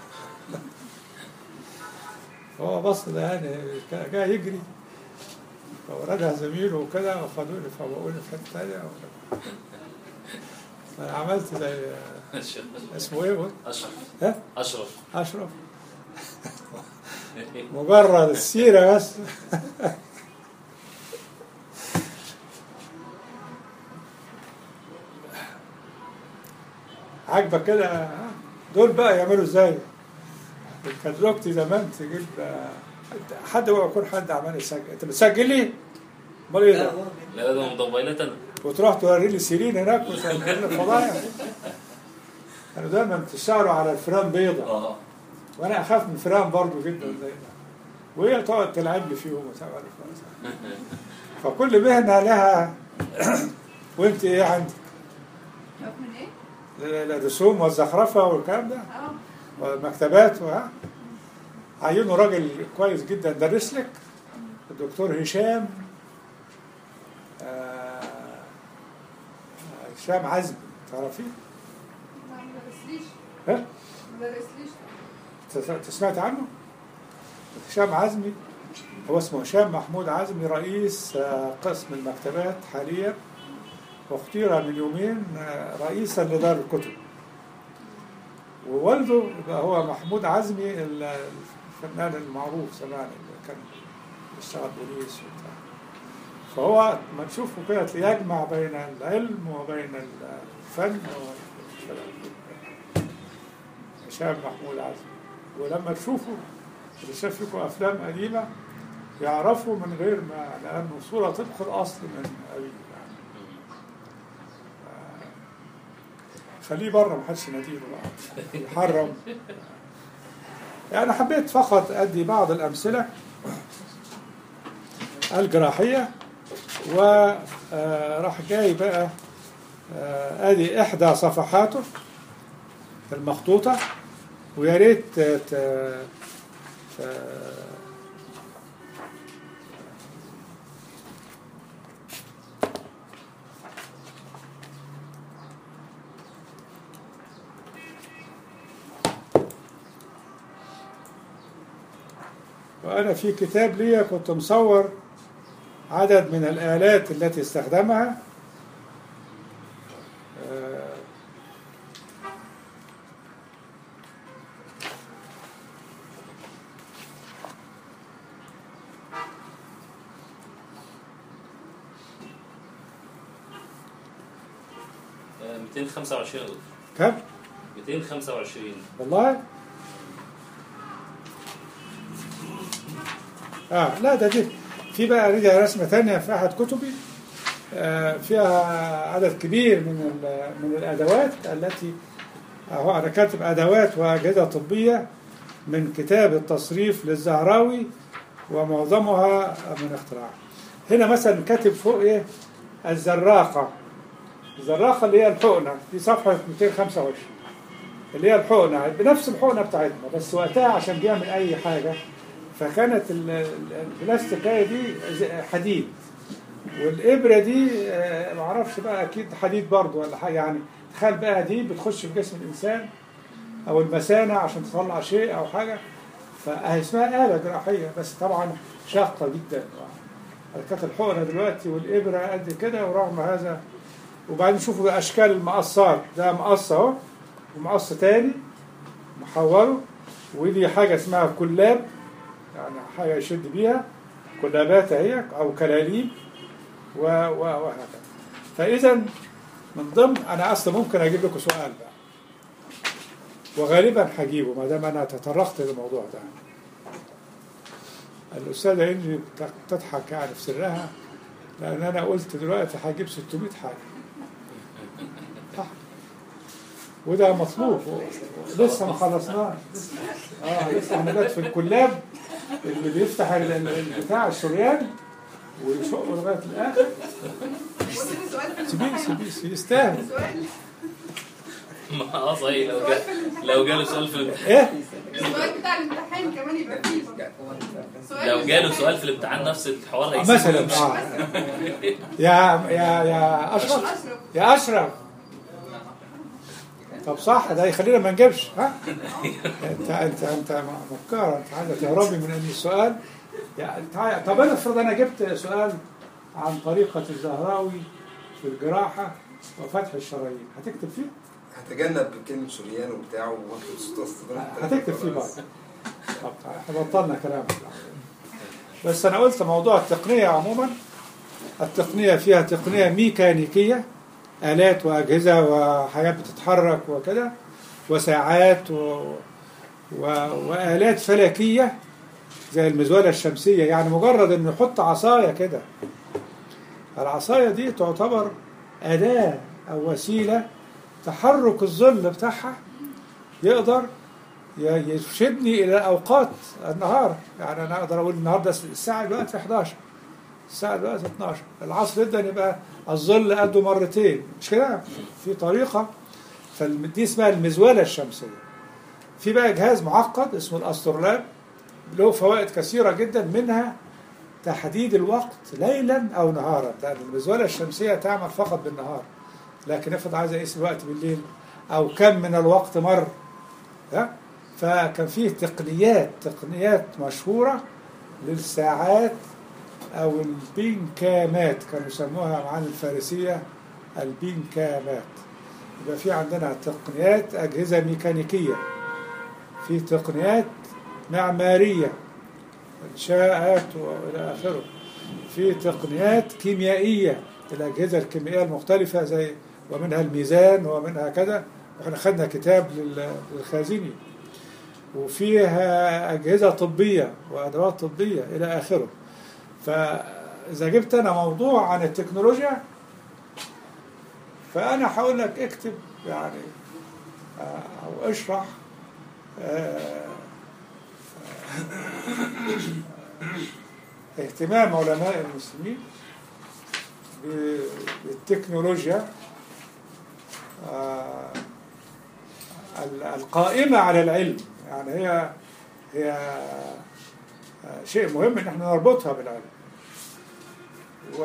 هو بص ده يعني جاي يجري فوردها زميله وكده وخدوني فبقوني في حته تانيه انا عملت زي اسمه ايه قلت؟ اشرف ها؟ اشرف اشرف مجرد السيره بس عاجبك كده ها؟ دول بقى يعملوا ازاي؟ كانت زوجتي زمان تجيب حد اوعى يكون حد عمال يسجل انت بتسجل لي؟ امال ايه ده؟ لا ده من موبايلات انا وتروح توري لي سيرين هناك وتعمل لي فضايح كانوا دايما تشتغلوا على الفئران بيضة اه وانا اخاف من الفئران برضه جدا زي ده وهي تقعد تلعب لي فيهم وتعمل لي فكل مهنه لها وانت ايه عندك؟ شوف من ايه؟ الرسوم والزخرفه والكلام ده اه والمكتبات وها عينوا راجل كويس جدا درس لك الدكتور هشام آه، هشام عزمي تعرفيه؟ لا، ما درسليش ها؟ ما درسليش تس- سمعت عنه؟ هشام عزمي هو اسمه هشام محمود عزمي رئيس آه، قسم المكتبات حاليا واختير من يومين آه، رئيسا لدار الكتب ووالده يبقى هو محمود عزمي ال- الفنان المعروف زمان اللي كان بيشتغل بوليس وبتاع فهو ما تشوفه كده تلاقيه يجمع بين العلم وبين الفن والكلام هشام محمود عزمي ولما تشوفوا اللي شاف فيكم افلام قديمه يعرفوا من غير ما لانه صوره طبق الاصل من ابيه يعني آه، خليه بره محدش يناديله بقى يحرم يعني حبيت فقط ادي بعض الامثله الجراحيه وراح جاي بقى آه، ادي احدى صفحاته المخطوطه ويا ريت ت- ت- ت- وأنا في كتاب لي كنت مصور عدد من الآلات التي استخدمها آه، آه، 225 يا دكتور كم؟ 225 والله اه لا ده دي في بقى رجع رسمة تانية في أحد كتبي آه فيها عدد كبير من ال- من الأدوات التي أهو أنا كاتب أدوات وأجهزة طبية من كتاب التصريف للزهراوي ومعظمها من اختراع هنا مثلا كاتب فوق إيه الزراقة الزراقة اللي هي الحقنة في صفحة 225 اللي هي الحقنة بنفس الحقنة بتاعتنا بس وقتها عشان بيعمل أي حاجة فكانت ال- ال- البلاستيكية دي ز- حديد والإبرة دي آه، معرفش بقى أكيد حديد برضو ولا حاجة يعني تخيل بقى دي بتخش في جسم الإنسان أو المثانة عشان تطلع شيء أو حاجة فهي اسمها آلة جراحية بس طبعا شاقة جدا كانت الحقنة دلوقتي والإبرة قد كده ورغم هذا وبعدين شوفوا بقى أشكال المقصات ده مقص أهو ومقص تاني محوله ودي حاجة اسمها كلاب يعني حاجة يشد بيها كلابات اهي أو كلاليب و- و- وهكذا فإذا من ضمن أنا أصلا ممكن أجيب لكم سؤال بقى وغالبا هجيبه ما دام أنا تطرقت للموضوع ده الأستاذة إنجي تضحك يعني في سرها لأن أنا قلت دلوقتي هجيب 600 حاجة صح وده مطلوب لسه ما خلصناش اه لسه هنبات في الكلاب اللي بيفتح ال- ال- بتاع الشريان ويشقه لغايه الاخر وصل سؤال سيبيه سيبيه سيبيه يستاهل سؤال ما اه صحيح لو جا لو جاله سؤال في الامتحان ايه السؤال بتاع الامتحان كمان يبقى فيه سؤال لو جاله سؤال في الامتحان نفس الحوار آه، هيسيبه مثلا ويمشي. اه يا يا يا اشرف اشرف يا اشرف طب صح ده يخلينا ما نجيبش ها انت انت انت مفكر انت عايزه تهربي من ان السؤال يعني تعال- طب انا افرض انا جبت سؤال عن طريقه الزهراوي في الجراحه وفتح الشرايين هتكتب فيه؟ هتجنب كلمة شريان وبتاع واكتب ست اسطر هتكتب فيه بقى طب تعال، احنا بطلنا كلام بس انا قلت موضوع التقنيه عموما التقنيه فيها تقنيه ميكانيكيه الات واجهزه وحاجات بتتحرك وكده وساعات و... و... والات فلكيه زي المزوله الشمسيه يعني مجرد انه يحط عصايه كده العصايه دي تعتبر اداه او وسيله تحرك الظل بتاعها يقدر ي- يرشدني الى اوقات النهار يعني انا اقدر اقول النهارده الساعه دلوقتي 11 الساعه دلوقتي 12 العصر جدا يبقى الظل قده مرتين مش كده في طريقه فدي اسمها المزوله الشمسيه في بقى جهاز معقد اسمه الاسترولاب له فوائد كثيره جدا منها تحديد الوقت ليلا او نهارا لان المزوله الشمسيه تعمل فقط بالنهار لكن افرض عايز اقيس الوقت بالليل او كم من الوقت مر ها؟ فكان فيه تقنيات تقنيات مشهوره للساعات او البينكامات كانوا يسموها معانا الفارسيه البينكامات يبقى في عندنا تقنيات اجهزه ميكانيكيه في تقنيات معماريه انشاءات والى اخره في تقنيات كيميائيه الاجهزه الكيميائيه المختلفه زي ومنها الميزان ومنها كذا واحنا خدنا كتاب لل- للخازني وفيها اجهزه طبيه وادوات طبيه الى اخره فاذا جبت انا موضوع عن التكنولوجيا فانا هقول لك اكتب يعني آه، او اشرح آه، آه، اهتمام علماء المسلمين ب- بالتكنولوجيا آه، ال- القائمة على العلم يعني هي هي آه، شيء مهم ان احنا نربطها بالعلم و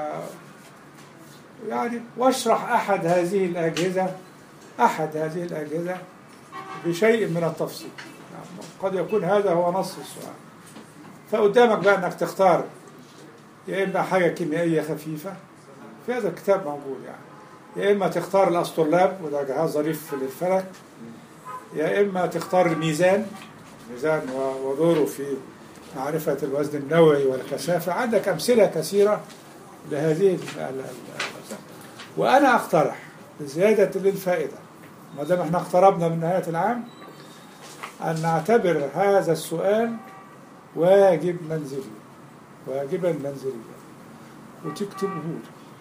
يعني واشرح احد هذه الاجهزه احد هذه الاجهزه بشيء من التفصيل يعني قد يكون هذا هو نص السؤال فقدامك بقى انك تختار يا اما حاجه كيميائيه خفيفه في هذا الكتاب موجود يعني يا اما تختار الاسترلاب وده جهاز ظريف للفلك يا اما تختار الميزان الميزان و- ودوره في معرفه الوزن النووي والكثافه عندك امثله كثيره لهذه ال- ال- ال- وانا اقترح زياده للفائده ما دام احنا اقتربنا من نهايه العام ان نعتبر هذا السؤال واجب منزلي واجبا منزليا وتكتبه له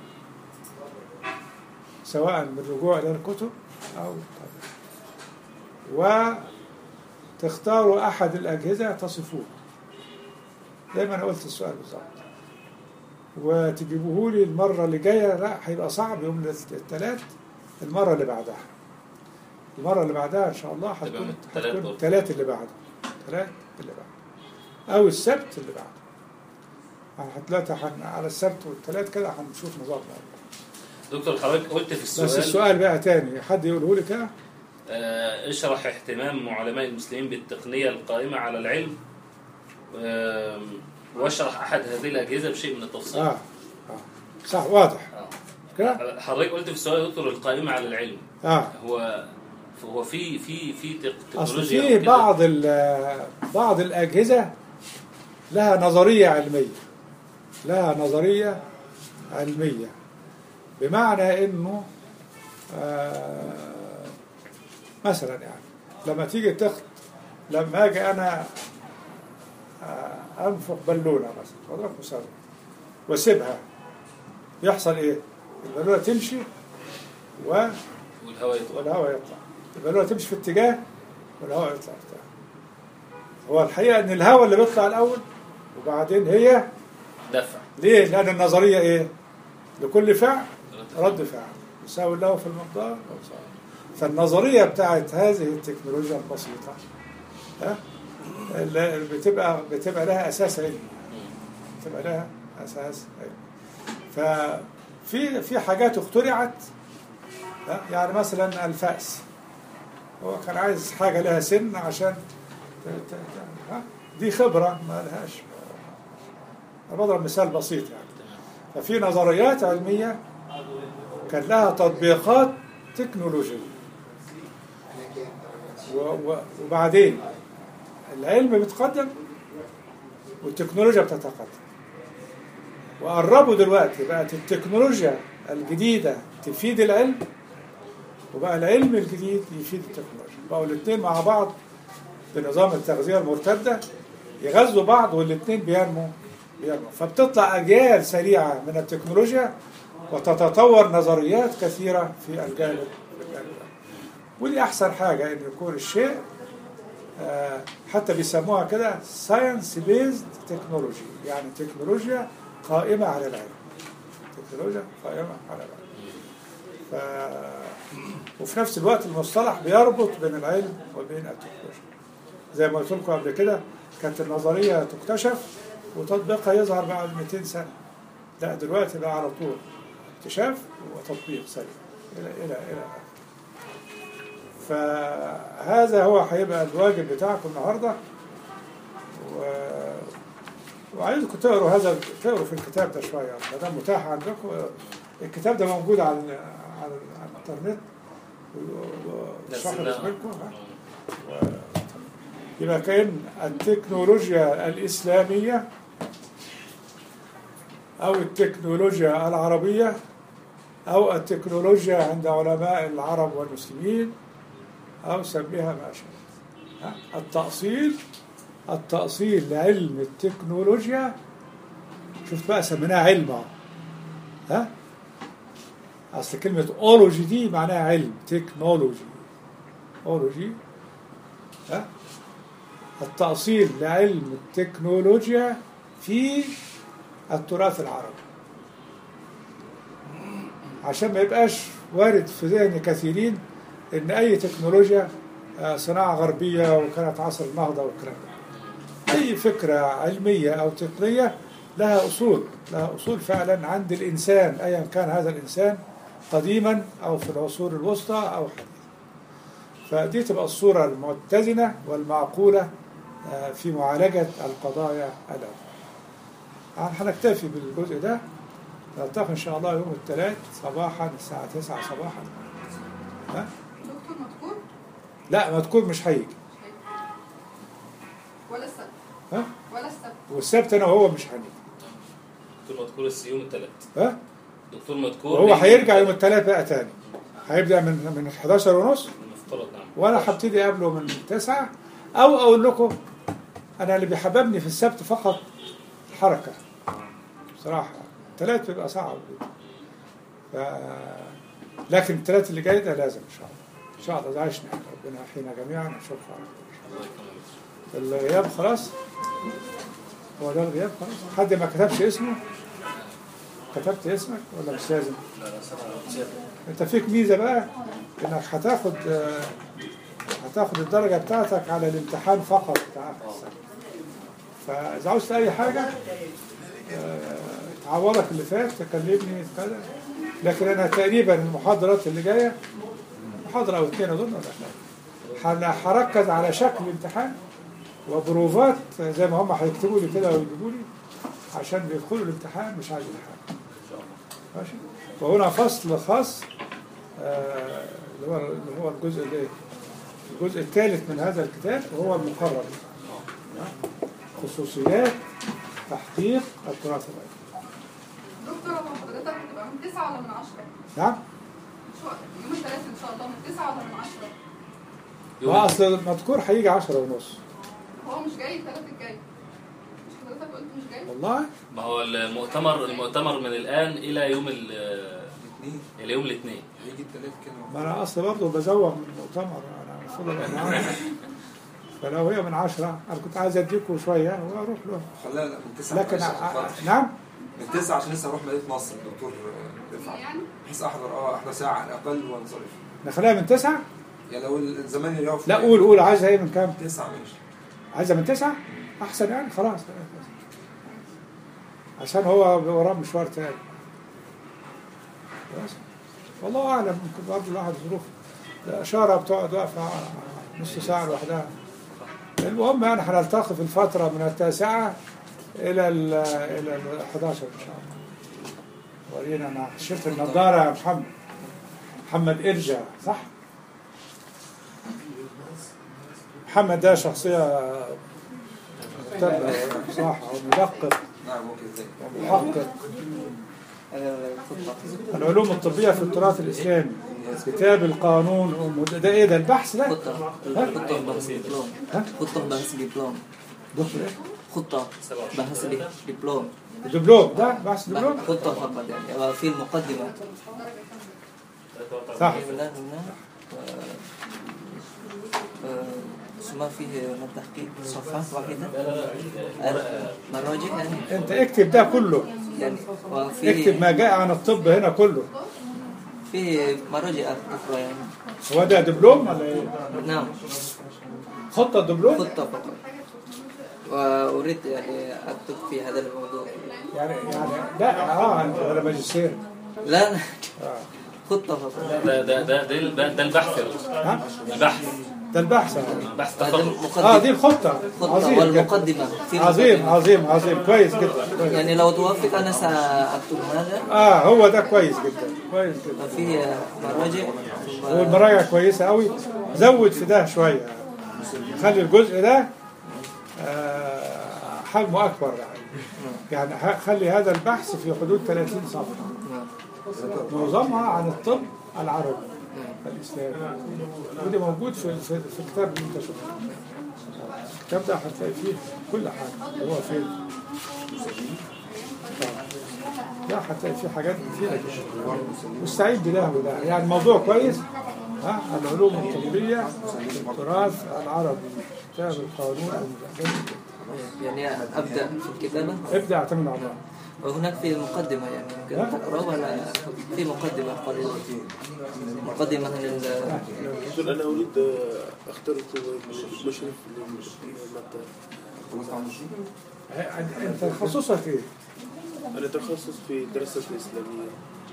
سواء بالرجوع الى الكتب او وتختاروا احد الاجهزه تصفوه زي ما انا قلت السؤال بالظبط وتجيبوه لي المره اللي جايه لا هيبقى صعب يوم الثلاث المره اللي بعدها المره اللي بعدها ان شاء الله تبقى هتكون من التلات هتكون برضه. الثلاث اللي بعده الثلاث اللي بعده او السبت اللي بعده يعني دلوقتي هن- على السبت والثلاث كده هنشوف نظامنا دكتور حضرتك قلت في السؤال بس السؤال بقى تاني حد يقوله لي كده آه، اشرح اهتمام علماء المسلمين بالتقنية القائمة على العلم آم، واشرح أحد هذه الأجهزة بشيء من التفصيل اه اه صح واضح آه. كده حضرتك قلت في السؤال يا دكتور القائمة على العلم اه هو هو في في في تك- اصل تكنولوجيا في وكده. بعض ال- بعض الاجهزه لها نظريه علميه لها نظريه علميه بمعنى انه آه مثلا يعني لما تيجي تخت لما اجي انا آه انفخ بالونه مثلا اضرب مثال واسيبها يحصل ايه؟ البالونه تمشي و والهواء يطلع والهواء يطلع البالونه تمشي في اتجاه والهواء يطلع في اتجاه هو الحقيقه ان الهواء اللي بيطلع الاول وبعدين هي دفع ليه؟ لان النظريه ايه؟ لكل فعل رد فعل يساوي له في المقدار أو يساوي. فالنظريه بتاعت هذه التكنولوجيا البسيطه ها اللي بتبقى بتبقى لها اساس علمي بتبقى لها اساس علمي ففي في حاجات اخترعت ها؟ يعني مثلا الفأس هو كان عايز حاجه لها سن عشان ت- ت- ت- ها؟ دي خبره ما لهاش أنا بضرب مثال بسيط يعني ففي نظريات علميه كان لها تطبيقات تكنولوجية و- و- وبعدين العلم بيتقدم والتكنولوجيا بتتقدم وقربوا دلوقتي بقت التكنولوجيا الجديدة تفيد العلم وبقى العلم الجديد يفيد التكنولوجيا بقوا الاثنين مع بعض بنظام التغذية المرتدة يغذوا بعض والاثنين بينموا بينموا فبتطلع أجيال سريعة من التكنولوجيا وتتطور نظريات كثيرة في الجانب في الجانب ودي احسن حاجه ان يكون الشيء آه، حتى بيسموها كده ساينس بيزد تكنولوجي يعني تكنولوجيا قائمه على العلم تكنولوجيا قائمه على العلم ف... وفي نفس الوقت المصطلح بيربط بين العلم وبين التكنولوجيا زي ما قلت لكم قبل كده كانت النظريه تكتشف وتطبيقها يظهر بعد 200 سنه لا دلوقتي بقى على طول اكتشاف وتطبيق سريع الى الى الى آخره. فهذا هو هيبقى الواجب بتاعكم النهارده و... وعايزكم تقروا هذا تقروا في الكتاب ده شويه ما دام متاح عندكم الكتاب ده موجود على ال- على, ال- على الانترنت وشرح نزلناه. لكم ها؟ يبقى كأن التكنولوجيا الإسلامية أو التكنولوجيا العربية أو التكنولوجيا عند علماء العرب والمسلمين أو سميها ما شئت ها؟ التأصيل التأصيل لعلم التكنولوجيا شفت بقى سميناها علم أهو. ها أصل كلمة أولوجي دي معناها علم تكنولوجي أولوجي ها التأصيل لعلم التكنولوجيا في التراث العربي عشان ما يبقاش وارد في ذهن كثيرين ان اي تكنولوجيا آه، صناعه غربيه وكانت عصر النهضه والكلام ده اي فكره علميه او تقنيه لها اصول لها اصول فعلا عند الانسان ايا كان هذا الانسان قديما او في العصور الوسطى او حديثا فدي تبقى الصوره المتزنه والمعقوله آه، في معالجه القضايا الأولى هنكتفي بالجزء ده نلتقي ان شاء الله يوم الثلاث صباحا الساعه 9 صباحا ها؟ دكتور مذكور لا ما تكون مش هيجي ولا السبت ها ولا السبت والسبت انا وهو مش هنيجي دكتور مذكور الس- يوم الثلاث ها دكتور مذكور وهو هيرجع يوم الثلاث بقى تاني هيبدا من من 11 ونص المفترض نعم وانا هبتدي قبله من 9 او اقول لكم انا اللي بيحببني في السبت فقط الحركه بصراحه الثلاث بيبقى صعب ف... لكن الثلاث اللي جاي ده لازم ان شاء الله ان شاء الله إذا عشنا ربنا يحيينا جميعا ونشوفكم على خير الله يكرمك الغياب خلاص هو ده الغياب خلاص حد ما كتبش اسمه كتبت اسمك ولا مش لازم لا لا سنة زيادة انت فيك ميزه بقى انك هتاخد آه، هتاخد الدرجه بتاعتك على الامتحان فقط بتاع اخر السنه فاذا عاوزت اي حاجه آه، تعوضك اللي فات تكلمني كذا لكن انا تقريبا المحاضرات اللي جايه محاضره او اثنين اظن ولا حاجه هن- هركز على شكل الامتحان وبروفات زي ما هم هيكتبوا لي كده ويجيبوا لي عشان بيدخلوا الامتحان مش عايزين حاجه ماشي وهنا فصل خاص آه، اللي هو اللي هو الجزء ده الجزء الثالث من هذا الكتاب وهو المقرر خصوصيات تحقيق التراث العلمي دكتور هو حضرتك هتبقى من 9 ولا من 10 نعم شو يوم الثلاث ان شاء الله من 9 ولا من 10 يوم هو اصل المذكور هيجي 10 ونص هو مش جاي الثلاث الجاي مش حضرتك قلت مش جاي والله ما هو المؤتمر المؤتمر من الان الى يوم ال- الاثنين الى يوم الاثنين هيجي الثلاث كده ما انا اصل برضه بزوغ من المؤتمر انا المفروض ابقى معاهم فلو هي من 10 انا كنت عايز اديكم شويه واروح له خليها لا من تسعة لكن معلش عشان ع- خاطر. نعم من تسعة عشان لسه هروح مدينة نصر الدكتور آه، رفعت يعني بحيث احضر اه احضر ساعة على الاقل وانصرف نخليها من 9 يعني لو الزمان اللي يقف لا قول قول عايزها ايه من كام؟ تسعة ماشي عايزها من تسعة؟ أحسن يعني خلاص عشان هو وراه مشوار تاني بس والله أعلم ممكن برضه الواحد ظروف الإشارة بتقعد واقفة نص ساعة لوحدها المهم يعني هنلتقي في الفترة من التاسعة إلى ال إلى ال 11 إن شاء الله ورينا أنا شفت النظارة يا محمد محمد إرجع صح؟ محمد ده شخصية مهتمة صح ومدقق نعم ممكن ازاي ومحقق العلوم الطبية في التراث الإسلامي كتاب القانون والمد- ده إيه ده البحث ده؟ خطة خطة بحث دبلوم ها؟ خطة بحث دبلوم دكتور إيه؟ خطة بحث دبلوم دبلوم ده بحث دبلوم؟ خطة فقط يعني في المقدمة صح بالله بالله و- ما فيه من تحقيق صفحة واحدة مراجع يعني انت اكتب ده كله يعني اكتب وفي ما جاء عن الطب هنا كله في مراجع أخرى يعني هو ده دبلوم ولا ايه؟ نعم خطة دبلوم خطة فقط وأريد يعني أكتب في هذا الموضوع يعني يعني لا اه ولا ماجستير لا آه. خطة فقط ده ده ده ده, ده, ده البحث يا دكتور. ها البحث ده البحث آه. بحث هذا تخرج اه دي المقدمة الخطة خطة عظيم جدا. والمقدمة في عظيم مقدمة. عظيم عظيم كويس جدا كويس. يعني لو توافق أنا سأكتب هذا اه هو ده كويس جدا كويس جدا وفي مراجع ثم والمراجع كويسة قوي زود في ده شوية خلي الجزء ده آه، حجمه أكبر يعني يعني ه- خلي هذا البحث في حدود 30 صفحة معظمها عن الطب العربي الإسلامي وده موجود في في, في الكتاب اللي أنت شفته الكتاب ده هتلاقي فيه كل حاجة هو فين لا هتلاقي فيه حاجات كتيرة جدا مستعين بده وده يعني موضوع كويس ها العلوم الطبية التراث العربي كتاب القانون المجدد يعني أبدأ في الكتابة ابدأ اعتمد على الله وهناك في مقدمة يعني ممكن تقرأ ولا في مقدمة قليلة مقدمة لل دكتور انا اريد آه، اختار مشرف للمادة انت تخصصك ايه؟ انا تخصص في الدراسة الاسلامية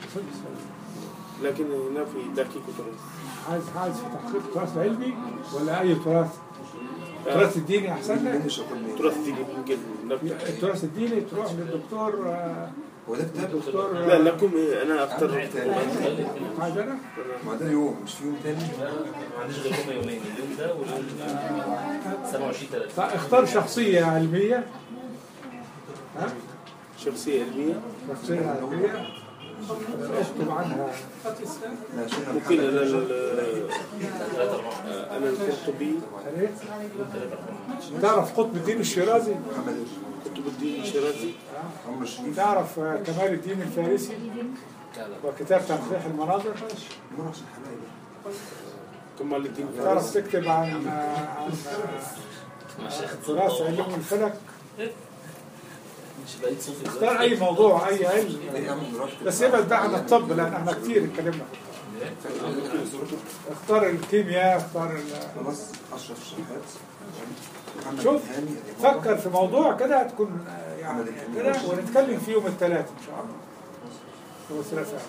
لكن هنا في تحقيق وتراث عايز عايز في تحقيق تراث علمي ولا اي تراث؟ التراث الديني احسن لك؟ تراث ديني ممكن نبدأ التراث الديني تروح للدكتور آه، هو ده كتاب دكتور لا لكم آه، انا اختار عايز انا ما ده يوم مش في يوم تاني ما عنديش غير هما يومين اليوم ده واليوم 27 3 فاختار شخصية علمية ها؟ شخصية علمية شخصية علمية اكتب عنها لا شيخ ممكن انا ال- آه، انا القرطبي يعني تعرف قطب الدين الشيرازي محمد قطب الدين الشيرازي عمرو الشريف تعرف آه، كمال الدين الفارسي وكتاب تنقيح المناظر نور عشان حبايبي كمال الدين تعرف فارس تكتب عن آه، عن آه، تراث علوم الفلك مش بقيت صوفي اختار اي موضوع اي علم ليه اعمل دراسه بس ابعد بقى عن الطب لان احنا كتير اتكلمنا اختار الكيمياء اختار ال- خلاص اشرف الشحات محمد شوف الهاني فكر في موضوع كده تكون آه، يعني كده ونتكلم فيه يوم الثلاث ان شاء الله يوم الثلاثاء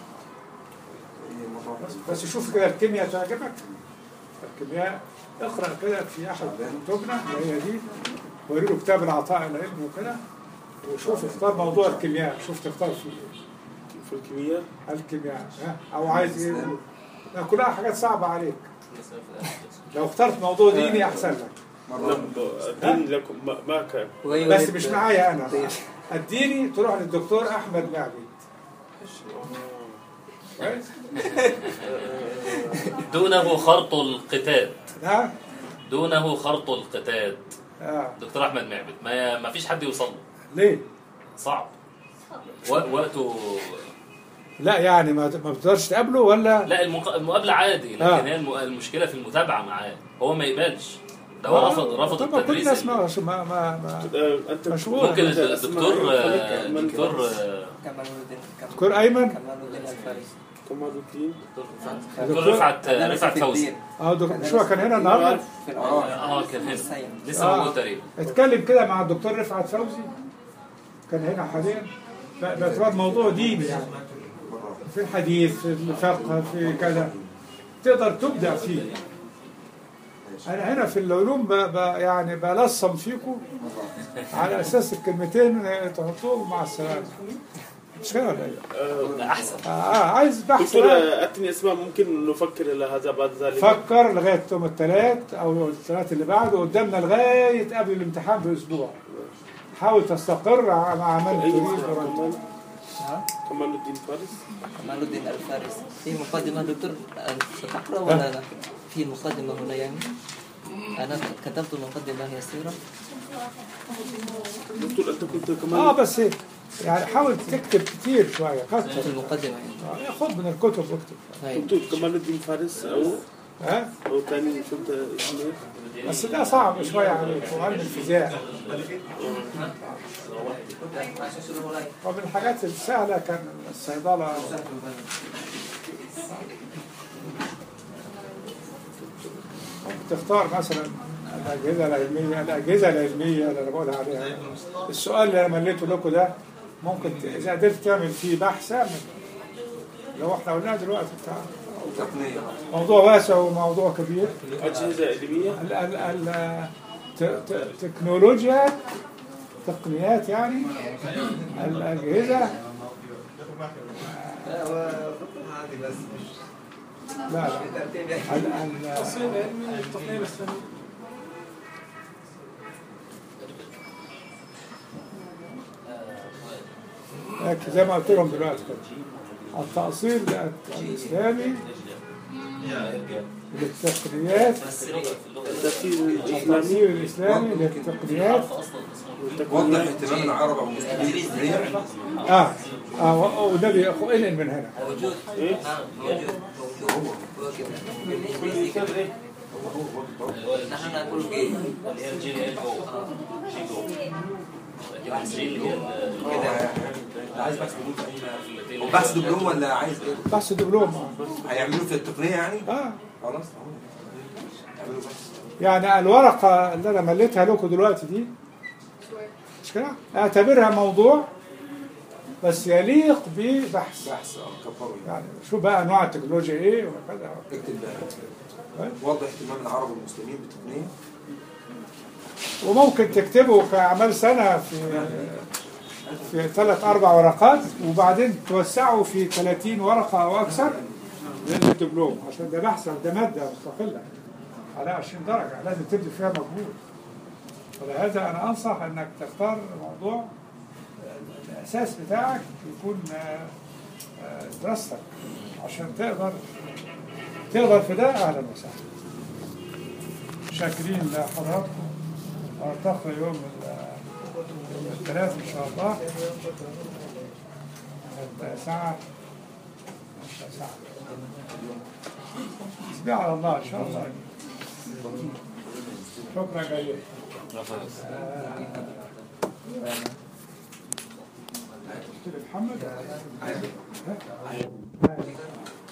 بس شوف كده الكيمياء تعجبك الكيمياء اقرا كده في احد كتبنا اللي هي دي وري له كتاب العطاء العلمي وكده وشوف اختار موضوع الكيمياء شوف تختار فيه ايه في الكيمياء الكيمياء ها او عايز ايه لا كلها حاجات صعبة عليك لو اخترت موضوع ديني احسن لك نعم، الدين لكم ما- ما كان بس مش معايا انا الديني تروح للدكتور احمد معبد كويس دونه خرط القتاد نعم دونه خرط القتاد آه. دكتور احمد معبد ما ما فيش حد يوصل له ليه صعب و- وقته لا يعني ما ما بتقدرش تقابله ولا لا المق- المقابله عادي لكن آه. هي الم- المشكله في المتابعه معاه هو ما يقبلش ده هو رفض رفض طب ما كل التدريس الناس ما ما ما, ما آه، انت مشغول. ممكن أنت الدكتور اسمع- آه، من الدكتور فارس. آه، كمال الدين دكتور ايمن كمال الدين الفارسي كمال الدين الدكتور رفعت رفعت فوزي اه دكتور مش هو كان هنا النهارده في الأول اه كان هنا السيد. لسه آه. موجود تقريبا اتكلم كده مع الدكتور رفعت فوزي كان هنا حاليا ب- باعتبار موضوع ديني يعني في الحديث في الفقه في كذا تقدر تبدع فيه انا هنا في العلوم ب... ب... يعني بلصم فيكم على اساس الكلمتين تحطوهم مع السلامه مش كده ولا ايه؟ آه، ده احسن آه آه، عايز بحث دكتور بقى. آه، اتني اسماء ممكن نفكر الى هذا بعد ذلك فكر لغايه يوم الثلاث او الثلاث اللي بعده قدامنا لغايه قبل الامتحان باسبوع حاول تستقر مع من أي تريد اسماء؟ ورد. كمال ها؟ كمال الدين فارس كمال الدين الفارسي في مقدمة دكتور أنت ستقرأ ولا لا؟ في مقدمة هنا يعني أنا كتبت مقدمة يسيرة دكتور انت كنت اه كمان بس يعني حاول تكتب كتير شويه في كتر المقدمة يعني آه، خد من الكتب واكتب طيب دكتور كمال الدين فارس او ها هو الثاني شفت اسمه ايه؟ بس ده صعب شويه عليكم علم الفيزياء ومن الحاجات السهله كان الصيدله ممكن تختار مثلا الأجهزة العلمية الأجهزة العلمية اللي أنا بقول عليها السؤال اللي أنا مليته لكم ده ممكن ت- إذا قدرت تعمل فيه بحث اعمل لو احنا قلناه دلوقتي بتاع تقنيه موضوع واسع وموضوع كبير أجهزة علمية ال ال ال ت- ت- تكنولوجيا تقنيات يعني الأجهزة لا هو هذه بس مش لا لا ترتيب يعني ال ال لكن زي ما قلت لهم دلوقتي كده التأصيل الإسلامي للتقنيات التفكير الإسلامي التأصيل الإسلامي للتقنيات وضح اهتمام العرب او المسلمين بالتقنيه اه اه و- والنبي اخو انقل من هنا موجود إيه؟ نعم موجود هو كده بالإنجليزي كده. نحن نقول جي اللي هي الجين اللي هي جوه جي جوه لكن الجين اللي هي ال- كده عايز بحث دبلوم هو بحث دبلوم ولا عايز ايه؟ بحث دبلوم آه. هيعملوه في التقنيه يعني؟ اه خلاص اهو يعملوا بحث يعني الورقة اللي أنا مليتها لكم دلوقتي دي مش كده؟ اعتبرها موضوع بس يليق ببحث بحث اه كبروا يعني يعني شو بقى أنواع التكنولوجيا إيه وكذا اكتب بقى وضح اهتمام العرب والمسلمين بالتقنيه وممكن تكتبه كأعمال سنة في في ثلاث أربع ورقات وبعدين توسعه في 30 ورقة أو أكثر للدبلوم عشان ده بحث ده مادة مستقلة على 20 درجة لازم تبذل فيها مجهود ولهذا أنا أنصح أنك تختار موضوع الأساس بتاعك يكون آه، آه، دراستك عشان تقدر تقدر في ده أهلا وسهلا شاكرين لحضراتكم ونلتقي يوم ال- يوم الثلاث إن شاء الله التاسعة التاسعة اسبيع على الله إن شاء الله شكرا جزيلا قلت لي محمد